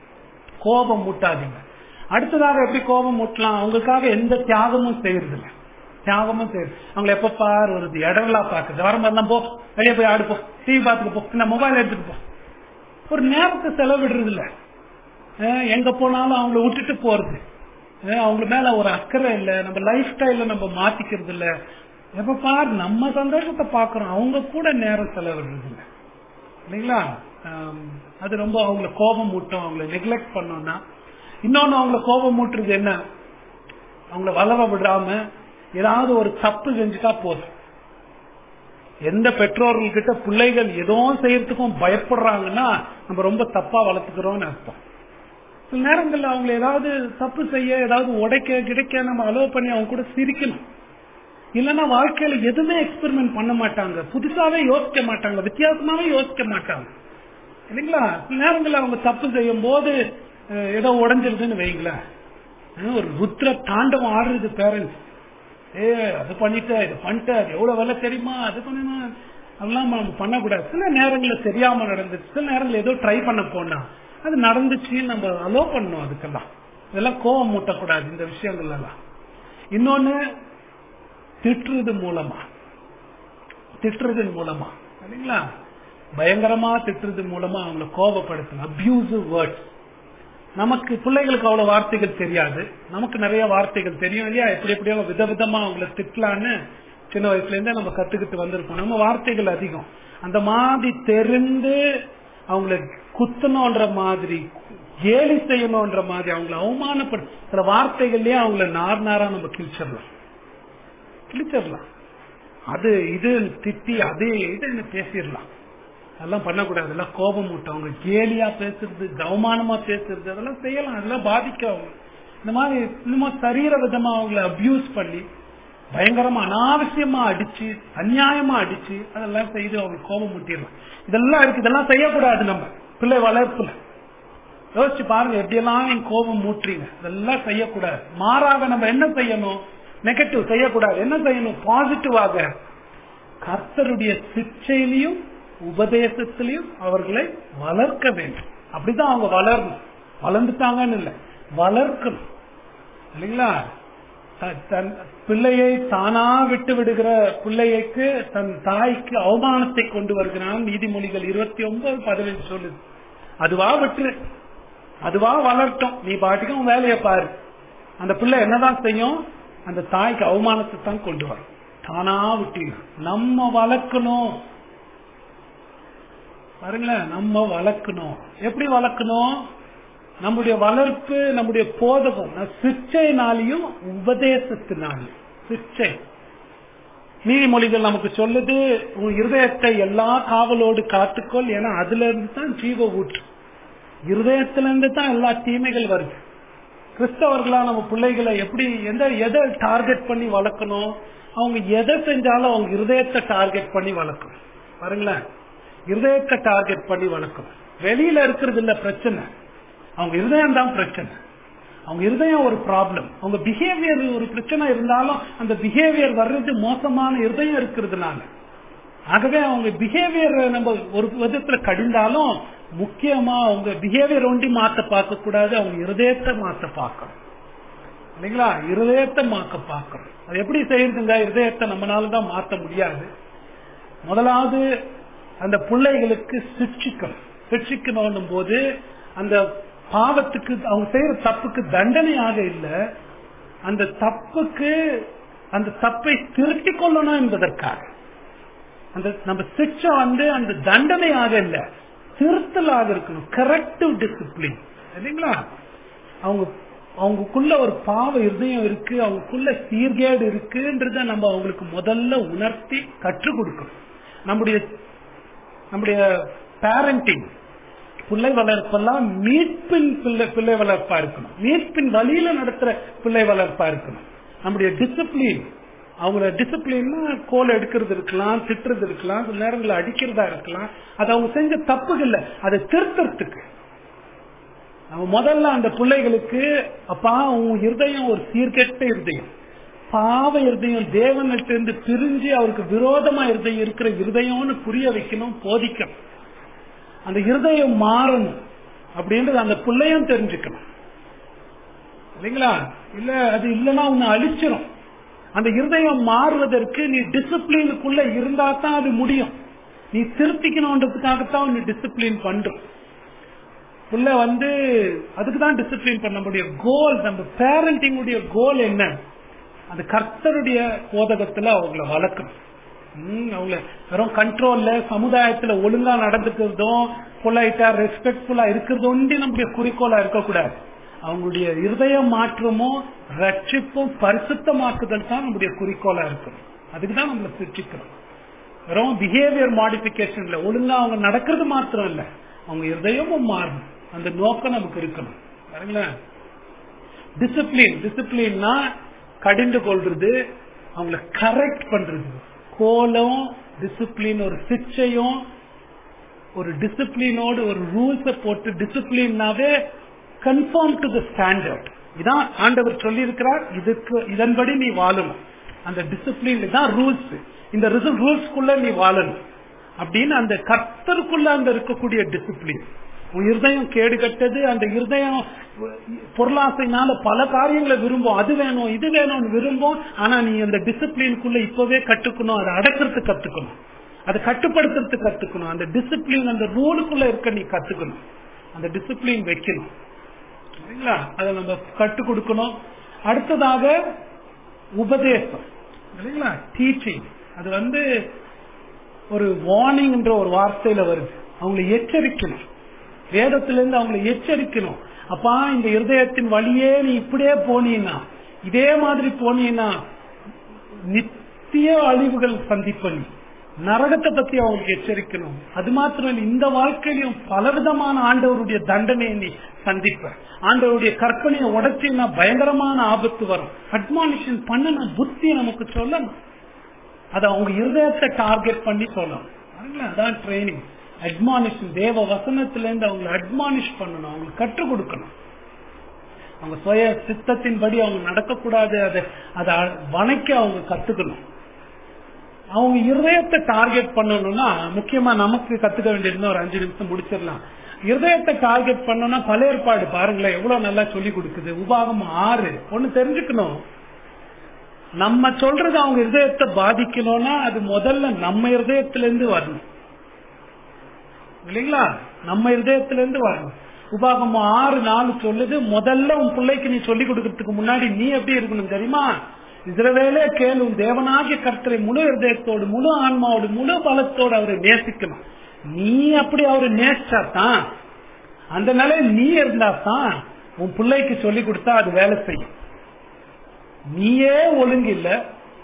கோபம் மூட்டாதீங்க அடுத்ததாக எப்படி கோபம் மூட்டலாம் அவங்களுக்காக எந்த தியாகமும் செய்யறது இல்லை தியாகமும் செய்யுது அவங்களை எப்ப பார் வருது இடங்களா பாக்குது வர மாதிரி போ வெளியே போய் ஆடு போ டிவி பார்த்துட்டு போ இந்த மொபைல் எடுத்துட்டு போ ஒரு நேரத்தை செலவிடுறது இல்ல அஹ் எங்க போனாலும் அவங்கள விட்டுட்டு போறது அஹ் அவங்க மேல ஒரு அக்கறை இல்ல நம்ம லைஃப் ஸ்டைல நம்ம மாத்திக்கிறது இல்ல எப்ப பார் நம்ம சந்தோஷத்தை பாக்குறோம் அவங்க கூட நேரம் செலவிடுறது இல்ல இல்லைங்களா ஆம், அது ரொம்ப அவங்கள கோபம் மூட்டும் அவங்கள நெக்லெக்ட் பண்ணோம்னா இன்னொன்னு அவங்கள கோபம் மூட்டுறது என்ன அவங்கள வளர விடாம ஏதாவது ஒரு தப்பு செஞ்சுட்டா போதும் எந்த பெற்றோர்கள் கிட்ட பிள்ளைகள் ஏதோ செய்யறதுக்கும் பயப்படுறாங்கன்னா நம்ம ரொம்ப தப்பா வளர்த்துக்கிறோம்னு அர்த்தம் சில நேரங்கள்ல அவங்க ஏதாவது தப்பு செய்ய ஏதாவது உடைக்க கிடைக்க நம்ம அலோவ் பண்ணி அவங்க கூட சிரிக்கணும் இல்லைன்னா வாழ்க்கையில எதுவுமே எக்ஸ்பெரிமெண்ட் பண்ண மாட்டாங்க புதுசாவே யோசிக்க மாட்டாங்க வித்தியாசமாவே யோசிக்க மாட்டாங்க இல்லைங்களா சில நேரங்கள்ல அவங்க தப்பு செய்யும் போது அஹ், ஏதோ உடஞ்சிருதுன்னு வைங்களேன் அஹ், ஒரு ருத்ர தாண்டவம் ஆடுறது பேரண்ட்ஸ் ஏ அது பண்ணிட்ட இது பண்ணிட்ட அது எவ்வளவு வேலை தெரியுமா அது பண்ணுமா அதெல்லாம் நம்ம பண்ணக்கூடாது சில நேரங்களில் தெரியாம நடந்துச்சு சில நேரங்களில் ஏதோ ட்ரை பண்ண போனா அது நடந்துச்சு நம்ம அலோ பண்ணணும் அதுக்கெல்லாம் இதெல்லாம் கோவம் மூட்டக்கூடாது இந்த விஷயங்கள் எல்லாம் இன்னொன்னு திட்டுறது மூலமா திட்டுறது மூலமா சரிங்களா பயங்கரமா திட்டுறது மூலமா அவங்கள கோபப்படுத்தணும் அபியூசிவ் வேர்ட்ஸ் நமக்கு பிள்ளைகளுக்கு அவ்வளவு வார்த்தைகள் தெரியாது நமக்கு நிறைய வார்த்தைகள் தெரியும் இல்லையா எப்படி எப்படியோ விதவிதமா அவங்கள திட்டலான்னு சின்ன வயசுல இருந்தே நம்ம கத்துக்கிட்டு வந்திருப்போம் நம்ம வார்த்தைகள் அதிகம் அந்த மாதிரி தெரிந்து அவங்கள குத்தணும்ன்ற மாதிரி கேலி செய்யணும்ன்ற மாதிரி அவங்கள அவமானப்படு சில வார்த்தைகள்லயே அவங்கள நார் நாரா நம்ம கிழிச்சிடலாம் கிழிச்சிடலாம் அது இது திட்டி அது இதுன்னு பேசிடலாம் அதெல்லாம் பண்ணக்கூடாது அதெல்லாம் கோபம் மூட்டும் அவங்க கேலியா பேசுறது கவமானமா பேசுறது அதெல்லாம் செய்யலாம் அதெல்லாம் பாதிக்கும் அவங்க இந்த மாதிரி இன்னும் சரீர விதமா அவங்கள அபியூஸ் பண்ணி பயங்கரமா அனாவசியமா அடிச்சு அநியாயமா அடிச்சு அதெல்லாம் செய்து அவங்களுக்கு கோபம் முட்டிடலாம் இதெல்லாம் இருக்கு இதெல்லாம் செய்யக்கூடாது நம்ம பிள்ளை வளர்ப்புல யோசிச்சு பாருங்க எப்படியெல்லாம் நீங்க கோபம் மூட்டுறீங்க இதெல்லாம் செய்யக்கூடாது மாறாக நம்ம என்ன செய்யணும் நெகட்டிவ் செய்யக்கூடாது என்ன செய்யணும் பாசிட்டிவாக கர்த்தருடைய சிக்ஷையிலையும் உபதேசத்திலையும் அவர்களை வளர்க்க வேண்டும் அப்படிதான் அவங்க வளரணும் வளர்ந்துட்டாங்கன்னு இல்லை வளர்க்கணும் இல்லைங்களா த- தன் பிள்ளையை தானா விட்டு விடுகிற பிள்ளைக்கு தன் தாய்க்கு அவமானத்தை கொண்டு வருகிறான் நீதிமொழிகள் இருபத்தி ஒன்பது பதினஞ்சு சொல்லுது அதுவா விட்டுரு அதுவா வளர்ட்டும் நீ பாட்டுக்கு உன் வேலையை பாரு அந்த பிள்ளை என்னதான் செய்யும் அந்த தாய்க்கு அவமானத்தை தான் கொண்டு வரும் தானா விட்டு நம்ம வளர்க்கணும் பாருங்களேன் நம்ம வளர்க்கணும் எப்படி வளர்க்கணும் நம்முடைய வளர்ப்பு நம்முடைய போதகம் சிச்சைனாலையும் உபதேசத்தினாலையும் சிச்சை நீதிமொழிகள் நமக்கு சொல்லுது உன் இருதயத்தை எல்லா காவலோடு காத்துக்கொள் ஏன்னா அதுல இருந்து தான் ஜீவ ஊற்று இருதயத்துல இருந்து தான் எல்லா தீமைகள் வருது கிறிஸ்தவர்களா நம்ம பிள்ளைகளை எப்படி எந்த எதை டார்கெட் பண்ணி வளர்க்கணும் அவங்க எதை செஞ்சாலும் அவங்க இருதயத்தை டார்கெட் பண்ணி வளர்க்கணும் பாருங்களேன் இருதயத்தை டார்கெட் பண்ணி வளர்க்கணும் வெளியில இருக்கிறது இல்ல பிரச்சனை அவங்க இருதயம் தான் பிரச்சனை அவங்க இருதயம் ஒரு ப்ராப்ளம் அவங்க பிஹேவியர் ஒரு பிரச்சனை இருந்தாலும் அந்த பிஹேவியர் வர்றது மோசமான இருதயம் இருக்கிறதுனால ஆகவே அவங்க பிஹேவியர் நம்ம ஒரு விதத்துல கடிந்தாலும் முக்கியமா அவங்க பிஹேவியர் ஒண்டி மாத்த பார்க்க கூடாது அவங்க இருதயத்தை மாத்த பார்க்கணும் இல்லைங்களா இருதயத்தை மாக்க பார்க்கணும் அது எப்படி செய்யுதுங்க இருதயத்தை நம்மளால தான் மாத்த முடியாது முதலாவது அந்த பிள்ளைகளுக்கு சிக்ஷிக்கணும் சிக்ஷிக்கணும் போது அந்த பாவத்துக்கு அவங்க செய்யற தப்புக்கு தண்டனையாக இல்ல அந்த தப்புக்கு அந்த தப்பை திருத்திக் கொள்ளணும் என்பதற்காக அந்த நம்ம சிக்ஷை வந்து அந்த தண்டனையாக இல்ல திருத்தலாக இருக்கணும் கரெக்டிவ் டிசிப்ளின் இல்லைங்களா அவங்க அவங்களுக்குள்ள ஒரு பாவ இருதயம் இருக்கு அவங்களுக்குள்ள சீர்கேடு இருக்குன்றத நம்ம அவங்களுக்கு முதல்ல உணர்த்தி கற்றுக் கொடுக்கணும் நம்முடைய நம்முடைய பேரண்டிங் பிள்ளை வளர்ப்பெல்லாம் மீட்பின் பிள்ளை பிள்ளை வளர்ப்பா இருக்கணும் மீட்பின் வழியில நடத்துற பிள்ளை வளர்ப்பா இருக்கணும் நம்முடைய டிசிப்ளின் அவங்கள டிசிப்ளின்னா கோல் எடுக்கிறது இருக்கலாம் திட்டுறது இருக்கலாம் சில நேரங்களில் அடிக்கிறதா இருக்கலாம் அது அவங்க செஞ்ச தப்புகள் அதை திருத்தறதுக்கு நம்ம முதல்ல அந்த பிள்ளைகளுக்கு அப்பா உன் இருதயம் ஒரு சீர்கெட்ட இருதயம் பாவ இருதயம் தேவன்கிட்ட இருந்து பிரிஞ்சு அவருக்கு விரோதமா இருதயம் இருக்கிற இருதயம்னு புரிய வைக்கணும் போதிக்கணும் அந்த இருதயம் மாறணும் அப்படின்றது அந்த பிள்ளையும் தெரிஞ்சுக்கணும் இல்லைங்களா இல்ல அது இல்லைன்னா உன்னை அழிச்சிரும் அந்த இருதயம் மாறுவதற்கு நீ டிசிப்ளினுக்குள்ள இருந்தா தான் அது முடியும் நீ திருத்திக்கணுன்றதுக்காகத்தான் நீ டிசிப்ளின் பண்றோம் புள்ள வந்து அதுக்கு தான் டிசிப்ளின் பண்ண முடியும் கோல் நம்ம பேரண்டிங் உடைய கோல் என்ன அந்த கர்த்தருடைய போதகத்துல அவங்கள வளர்க்கணும் ம், அவங்கள வெறும் கண்ட்ரோல்ல சமுதாயத்துல ஒழுங்கா நடந்துக்கிறதும் பொலைட்டா ரெஸ்பெக்ட்ஃபுல்லா இருக்கிறதும் நம்முடைய குறிக்கோளா இருக்கக்கூடாது அவங்களுடைய இருதய மாற்றமும் ரட்சிப்பும் பரிசுத்தமாக்குதல் தான் நம்முடைய குறிக்கோளா இருக்கணும் அதுக்கு தான் நம்மளை சிரிச்சிக்கிறோம் வெறும் பிஹேவியர் மாடிபிகேஷன்ல ஒழுங்கா அவங்க நடக்கிறது மாத்திரம் இல்ல அவங்க இருதயமும் மாறணும் அந்த நோக்கம் நமக்கு இருக்கணும் பாருங்களேன் டிசிப்ளின் டிசிப்ளின்னா கடிந்து கொள்றது அவங்கள கரெக்ட் பண்றது கோலம் டிசிப்ளின் ஒரு சிக்ஷையும் ஒரு டிசிப்ளினோடு ஒரு ரூல்ஸ போட்டு டிசிப்ளின்னாவே கன்ஃபார்ம் டு த ஸ்டாண்டர்ட் இதான் ஆண்டவர் சொல்லி இருக்கிறார் இதுக்கு இதன்படி நீ வாழணும் அந்த டிசிப்ளின் தான் ரூல்ஸ் இந்த ரூல்ஸ்க்குள்ள நீ வாழணும் அப்படின்னு அந்த கர்த்தருக்குள்ள அந்த இருக்கக்கூடிய டிசிப்ளின் உன் இருதயம் கேடு கட்டது அந்த இருதயம் பொருளாசைனால பல காரியங்களை விரும்பும் அது வேணும் இது வேணும்னு விரும்பும் ஆனா நீ அந்த டிசிப்ளினுக்குள்ள இப்பவே கட்டுக்கணும் அதை அடக்கிறதுக்கு கத்துக்கணும் அதை கட்டுப்படுத்துறதுக்கு கத்துக்கணும் அந்த டிசிப்ளின் அந்த ரூலுக்குள்ள இருக்க நீ கத்துக்கணும் அந்த டிசிப்ளின் வைக்கணும் சரிங்களா அதை நம்ம கற்றுக் கொடுக்கணும் அடுத்ததாக உபதேசம் இல்லைங்களா டீச்சிங் அது வந்து ஒரு வார்னிங்ன்ற ஒரு வார்த்தையில வருது அவங்களை எச்சரிக்கணும் வேதத்திலிருந்து அவங்களை எச்சரிக்கணும் அப்பா இந்த இருதயத்தின் வழியே நீ இப்படியே போனீன்னா இதே மாதிரி போனீன்னா நித்திய அழிவுகள் சந்திப்ப நீ நரகத்தை பத்தி அவங்களுக்கு எச்சரிக்கணும் அது மாத்திரம் இல்லை இந்த வாழ்க்கையிலும் பலவிதமான ஆண்டவருடைய தண்டனையை நீ சந்திப்ப ஆண்டவருடைய கற்பனையை உடச்சின்னா பயங்கரமான ஆபத்து வரும் அட்மானிஷன் பண்ணணும் புத்தி நமக்கு சொல்லணும் அதை அவங்க இருதயத்தை டார்கெட் பண்ணி சொல்லணும் பாருங்களேன், அதான் ட்ரைனிங் அட்மானிஷன் தேவ வசனத்துல இருந்து அவங்களை அட்மானிஷ் பண்ணணும் அவங்களுக்கு கற்றுக் கொடுக்கணும் அவங்க சுய சித்தத்தின்படி அவங்க நடக்கக்கூடாது அதை அதை வணைக்க அவங்க கத்துக்கணும் அவங்க இருதயத்தை டார்கெட் பண்ணணும்னா முக்கியமா நமக்கு கத்துக்க வேண்டியது ஒரு அஞ்சு நிமிஷம் முடிச்சிடலாம் இருதயத்தை டார்கெட் பண்ணோம்னா பல ஏற்பாடு பாருங்களேன் எவ்வளவு நல்லா சொல்லி கொடுக்குது உபாகம் ஆறு ஒண்ணு தெரிஞ்சுக்கணும் நம்ம சொல்றது அவங்க இருதயத்தை பாதிக்கணும்னா அது முதல்ல நம்ம இருதயத்துல இருந்து வரணும் இல்லைங்களா நம்ம இருதயத்துல இருந்து வரணும் உபாகம் ஆறு நாலு சொல்லுது முதல்ல உன் பிள்ளைக்கு நீ சொல்லி கொடுக்கறதுக்கு முன்னாடி நீ எப்படி இருக்கணும் தெரியுமா இஸ்ரவேலே கேளு உன் தேவனாகிய கர்த்தரை முழு இருதயத்தோடு முழு ஆன்மாவோடு முழு பலத்தோடு அவரை நேசிக்கணும் நீ அப்படி அவரை நேசிச்சா தான் அந்த நிலையில் நீ இருந்தா தான் உன் பிள்ளைக்கு சொல்லி கொடுத்தா அது வேலை செய்யும் நீயே ஒழுங்கு இல்ல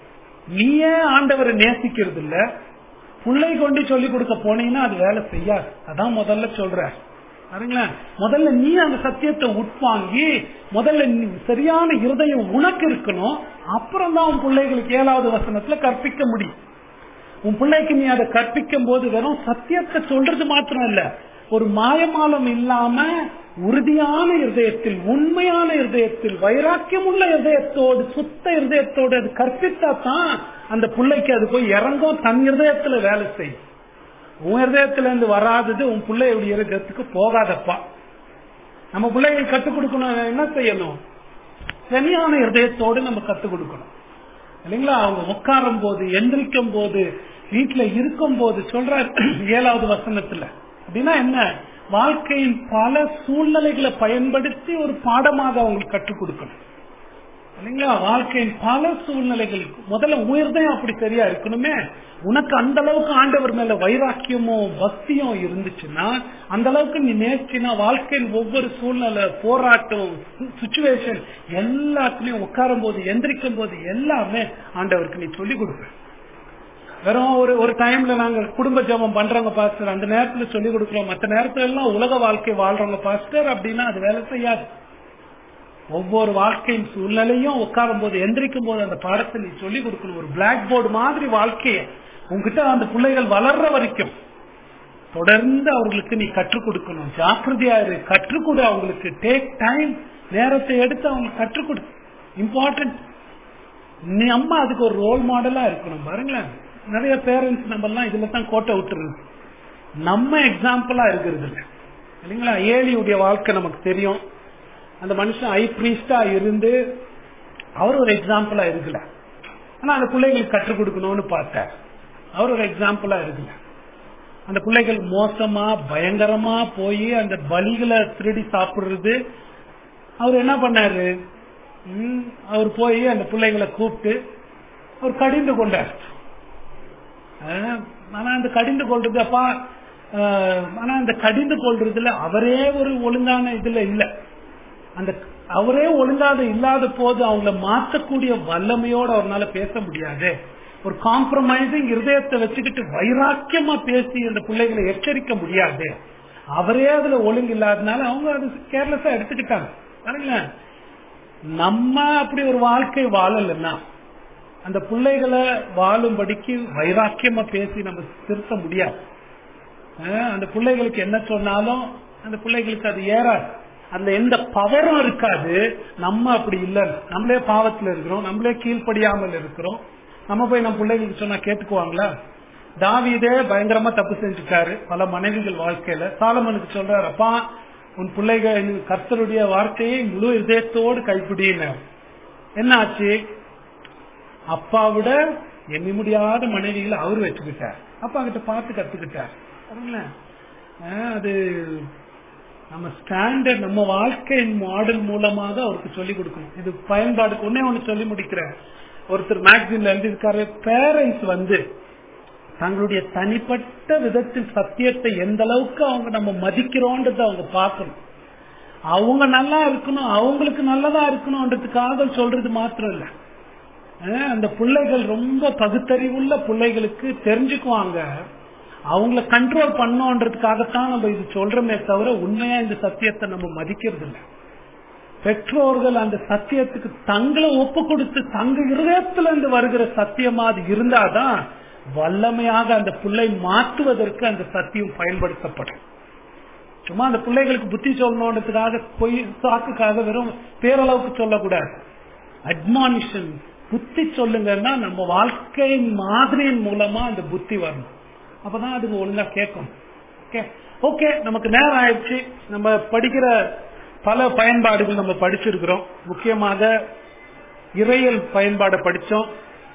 நீயே ஆண்டவரை நேசிக்கிறது இல்ல பிள்ளை கொண்டு சொல்லி கொடுக்க போனீங்கன்னா அது வேலை செய்யாது அதான் முதல்ல சொல்ற பாருங்களேன் முதல்ல நீ அந்த சத்தியத்தை உட்வாங்கி முதல்ல நீ சரியான இருதயம் உனக்கு இருக்கணும் அப்புறம் தான் உன் பிள்ளைகளுக்கு ஏழாவது வசனத்துல கற்பிக்க முடியும் உன் பிள்ளைக்கு நீ அதை கற்பிக்கும் போது வெறும் சத்தியத்தை சொல்றது மாத்திரம் இல்ல ஒரு மாயமாலம் இல்லாம உறுதியான இருதயத்தில் உண்மையான இருதயத்தில் வைராக்கியம் உள்ள இருதயத்தோடு சுத்த இருதயத்தோடு அது கற்பித்தா தான் அந்த பிள்ளைக்கு அது போய் இறங்கும் தன் இருதயத்துல வேலை செய்யும் உன் இருதயத்துல இருந்து வராதது உன் பிள்ளையுடைய இருதயத்துக்கு போகாதப்பா நம்ம பிள்ளைகள் கத்துக் கொடுக்கணும் என்ன செய்யணும் சரியான இருதயத்தோடு நம்ம கத்துக் கொடுக்கணும் இல்லைங்களா அவங்க உட்காரும் போது எந்திரிக்கும் போது வீட்டுல இருக்கும் போது சொல்ற ஏழாவது வசனத்துல அப்படின்னா என்ன வாழ்க்கையின் பல சூழ்நிலைகளை பயன்படுத்தி ஒரு பாடமாக அவங்களுக்கு கற்றுக் கொடுக்கணும் இல்லைங்களா வாழ்க்கையின் பல சூழ்நிலைகளுக்கு முதல்ல உயிர்தான் அப்படி சரியா இருக்கணுமே உனக்கு அந்த அளவுக்கு ஆண்டவர் மேல வைராக்கியமோ பக்தியும் இருந்துச்சுன்னா அந்த அளவுக்கு நீ நேர்ச்சினா வாழ்க்கையின் ஒவ்வொரு சூழ்நிலை போராட்டம் சுச்சுவேஷன் எல்லாத்துலயும் உட்காரும் போது எந்திரிக்கும் போது எல்லாமே ஆண்டவருக்கு நீ சொல்லி கொடுப்ப வெறும் ஒரு ஒரு டைம்ல நாங்க குடும்ப ஜபம் பண்றவங்க பாஸ்டர் அந்த நேரத்துல சொல்லி கொடுக்கிறோம் மற்ற நேரத்துல எல்லாம் உலக வாழ்க்கை வாழ்றவங்க பாஸ்டர் அப்படின்னா அது வேலை செய்யாது ஒவ்வொரு வாழ்க்கையின் சூழ்நிலையும் உட்காரும் போது எந்திரிக்கும் போது அந்த பாடத்தை நீ சொல்லி கொடுக்கணும் ஒரு பிளாக் போர்டு மாதிரி வாழ்க்கைய உங்ககிட்ட அந்த பிள்ளைகள் வளர்ற வரைக்கும் தொடர்ந்து அவர்களுக்கு நீ கற்றுக் கொடுக்கணும் ஜாக்கிரதையா இரு கற்றுக் கொடு அவங்களுக்கு டேக் டைம் நேரத்தை எடுத்து அவங்களுக்கு கற்றுக் கொடு இம்பார்ட்டன்ட் நீ அம்மா அதுக்கு ஒரு ரோல் மாடலா இருக்கணும் பாருங்களேன் நிறைய பேரண்ட்ஸ் நம்ம எல்லாம் இதுல தான் கோட்டை விட்டுருது நம்ம எக்ஸாம்பிளா இருக்கிறது இல்லை இல்லைங்களா ஏலியுடைய வாழ்க்கை நமக்கு தெரியும் அந்த மனுஷன் ஐ பிரீஸ்டா இருந்து அவர் ஒரு எக்ஸாம்பிளா இருக்கல ஆனா அந்த பிள்ளைகளுக்கு கற்றுக் கொடுக்கணும்னு பார்த்தார் அவர் ஒரு எக்ஸாம்பிளா இருக்கல அந்த பிள்ளைகள் மோசமா பயங்கரமா போய் அந்த பலிகளை திருடி சாப்பிடுறது அவர் என்ன பண்ணாரு அவர் போய் அந்த பிள்ளைகளை கூப்பிட்டு அவர் கடிந்து கொண்டார் ஆனா அந்த கடிந்து கொள்றது அப்பா ஆனா அந்த கடிந்து கொள்றதுல அவரே ஒரு ஒழுங்கான இதுல இல்ல அந்த அவரே ஒழுங்காத இல்லாத போது அவங்கள மாற்றக்கூடிய வல்லமையோட அவரால் பேச முடியாது ஒரு காம்ப்ரமைசிங் இருதயத்தை வச்சுக்கிட்டு வைராக்கியமா பேசி அந்த பிள்ளைகளை எச்சரிக்க முடியாது அவரே அதுல ஒழுங்கு இல்லாதனால அவங்க அது கேர்லெஸ்ஸா எடுத்துக்கிட்டாங்க பாருங்களேன் நம்ம அப்படி ஒரு வாழ்க்கை வாழலன்னா அந்த பிள்ளைகளை வாழும்படிக்கு வைராக்கியமா பேசி நம்ம திருத்த முடியாது அந்த பிள்ளைகளுக்கு என்ன சொன்னாலும் அந்த பிள்ளைகளுக்கு அது ஏறாது அந்த எந்த பவரும் இருக்காது நம்ம அப்படி இல்லை நம்மளே பாவத்துல இருக்கிறோம் நம்மளே கீழ்ப்படியாமல் இருக்கிறோம் நம்ம போய் நம்ம பிள்ளைகளுக்கு சொன்னா கேட்டுக்குவாங்களா தாவிதே பயங்கரமா தப்பு செஞ்சுட்டாரு பல மனைவிகள் வாழ்க்கையில சாலமனுக்கு சொல்றாரு அப்பா உன் பிள்ளைகள் கர்த்தருடைய வார்த்தையை முழு இதயத்தோடு கைப்பிடின என்ன ஆச்சு அப்பா விட எண்ணி முடியாத மனைவிகளை அவர் வச்சுக்கிட்டார் அப்பா கிட்ட பார்த்து கத்துக்கிட்டார் அது நம்ம ஸ்டாண்டர்ட் நம்ம வாழ்க்கையின் மாடல் மூலமாக அவருக்கு சொல்லிக் கொடுக்கணும் இது பயன்பாடுக்கு ஒன்னே ஒண்ணு சொல்லி முடிக்கிறேன் ஒருத்தர் மேக்சின்ல எழுதியிருக்காரு பேரண்ட்ஸ் வந்து தங்களுடைய தனிப்பட்ட விதத்தில் சத்தியத்தை எந்த அளவுக்கு அவங்க நம்ம மதிக்கிறோன்றத அவங்க பார்க்கணும் அவங்க நல்லா இருக்கணும் அவங்களுக்கு நல்லதா இருக்கணும்ன்றதுக்காக சொல்றது மாத்திரம் இல்ல அந்த பிள்ளைகள் ரொம்ப பகுத்தறிவுள்ள பிள்ளைகளுக்கு தெரிஞ்சுக்குவாங்க அவங்கள கண்ட்ரோல் பண்ணோன்றதுக்காகத்தான் நம்ம இது சொல்றோமே தவிர உண்மையா இந்த சத்தியத்தை நம்ம மதிக்கிறது இல்லை பெற்றோர்கள் அந்த சத்தியத்துக்கு தங்களை ஒப்பு கொடுத்து தங்க இருதயத்துல இருந்து வருகிற சத்தியமா அது இருந்தாதான் வல்லமையாக அந்த பிள்ளை மாற்றுவதற்கு அந்த சத்தியம் பயன்படுத்தப்படும் சும்மா அந்த பிள்ளைகளுக்கு புத்தி சொல்லணுன்றதுக்காக பொய் சாக்குக்காக வெறும் பேரளவுக்கு சொல்லக்கூடாது அட்மானிஷன் புத்தி சொல்லுங்கன்னா நம்ம வாழ்க்கையின் மாதிரியின் மூலமா அந்த புத்தி வரணும் அப்பதான் அதுக்கு ஒழுங்கா கேட்கும் ஓகே ஓகே நமக்கு நேரம் ஆயிடுச்சு நம்ம படிக்கிற பல பயன்பாடுகள் நம்ம படிச்சிருக்கிறோம் முக்கியமாக இறையல் பயன்பாடை படிச்சோம்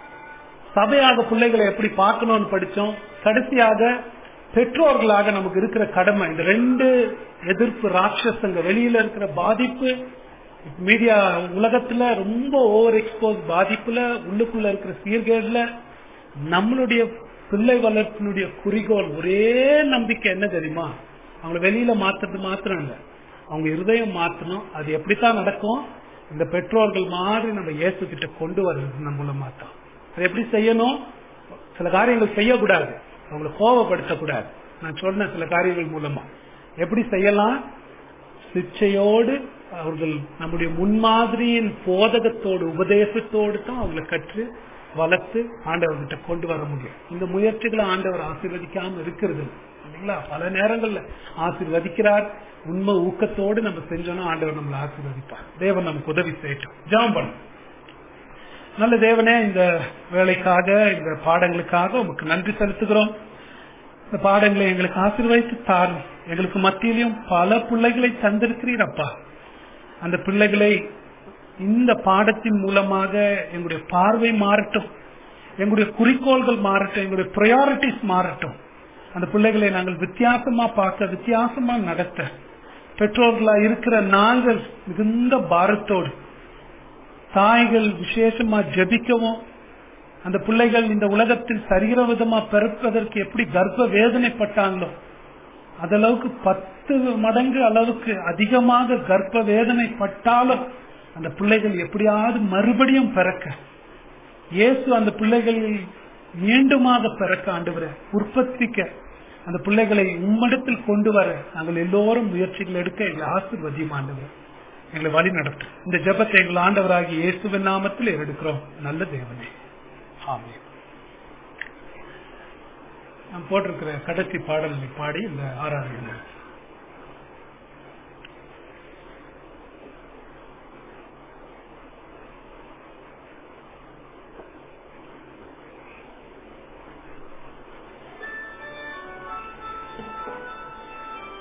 சபையாக பிள்ளைகளை எப்படி பார்க்கணும்னு படிச்சோம் கடைசியாக பெற்றோர்களாக நமக்கு இருக்கிற கடமை இந்த ரெண்டு எதிர்ப்பு ராட்சசங்க வெளியில இருக்கிற பாதிப்பு மீடியா உலகத்துல ரொம்ப ஓவர் எக்ஸ்போஸ் பாதிப்புல உள்ளுக்குள்ள இருக்கிற சீர்கேடுல நம்மளுடைய பிள்ளை வளர்ப்பினுடைய குறிக்கோள் ஒரே நம்பிக்கை என்ன தெரியுமா அவங்கள வெளியில மாத்துறது மாத்திரம் இல்ல அவங்க இருதயம் மாத்தணும் அது எப்படித்தான் நடக்கும் இந்த பெற்றோர்கள் மாதிரி நம்ம இயேசு கிட்ட கொண்டு வர்றது நம்ம மூலமா தான் அது எப்படி செய்யணும் சில காரியங்கள் செய்யக்கூடாது அவங்களை கோபப்படுத்தக்கூடாது நான் சொன்ன சில காரியங்கள் மூலமா எப்படி செய்யலாம் சிச்சையோடு அவர்கள் நம்முடைய முன்மாதிரியின் போதகத்தோடு உபதேசத்தோடு தான் அவங்களை கற்று வளர்த்து ஆண்டவர்கிட்ட கொண்டு வர முடியும் இந்த முயற்சிகளை ஆண்டவர் ஆசீர்வதிக்காம இருக்கிறது இல்லைங்களா பல நேரங்கள்ல ஆசீர்வதிக்கிறார் உண்மை ஊக்கத்தோடு நம்ம செஞ்சோம்னா ஆண்டவர் நம்மளை ஆசீர்வதிப்பார் தேவன் நமக்கு உதவி செய்யட்டும் ஜாம் பண்ணும் நல்ல தேவனே இந்த வேலைக்காக இந்த பாடங்களுக்காக உமக்கு நன்றி செலுத்துகிறோம் இந்த பாடங்களை எங்களுக்கு ஆசீர்வதித்து தாரும் எங்களுக்கு மத்தியிலையும் பல பிள்ளைகளை தந்திருக்கிறீரப்பா அந்த பிள்ளைகளை இந்த பாடத்தின் மூலமாக எங்களுடைய பார்வை மாறட்டும் எங்களுடைய குறிக்கோள்கள் மாறட்டும் எங்களுடைய ப்ரையாரிட்டிஸ் மாறட்டும் அந்த பிள்ளைகளை நாங்கள் வித்தியாசமா பார்க்க வித்தியாசமா நடத்த பெற்றோர்களா இருக்கிற நாங்கள் மிகுந்த பாரத்தோடு தாய்கள் விசேஷமா ஜபிக்கவும் அந்த பிள்ளைகள் இந்த உலகத்தில் சரிகிற விதமா பிறப்பதற்கு எப்படி கர்ப்ப வேதனைப்பட்டாங்களோ அதளவுக்கு பத்து மடங்கு அளவுக்கு அதிகமாக கர்ப்ப வேதனைப்பட்டாலும் அந்த பிள்ளைகள் எப்படியாவது மறுபடியும் பிறக்க இயேசு அந்த பிள்ளைகளில் மீண்டுமாக பிறக்க ஆண்டு உற்பத்திக்க அந்த பிள்ளைகளை உம்மிடத்தில் கொண்டு வர நாங்கள் எல்லோரும் முயற்சிகள் எடுக்க எங்களை ஆசிர்வதியும் ஆண்டவர் எங்களை வழி நடத்தும் இந்த ஜபத்தை எங்கள் ஆண்டவராகி இயேசுவின் நாமத்தில் எடுக்கிறோம் நல்ல தேவனே ஆமே நான் போட்டிருக்கிற கடைசி பாடல்களை பாடி இந்த ஆராதனை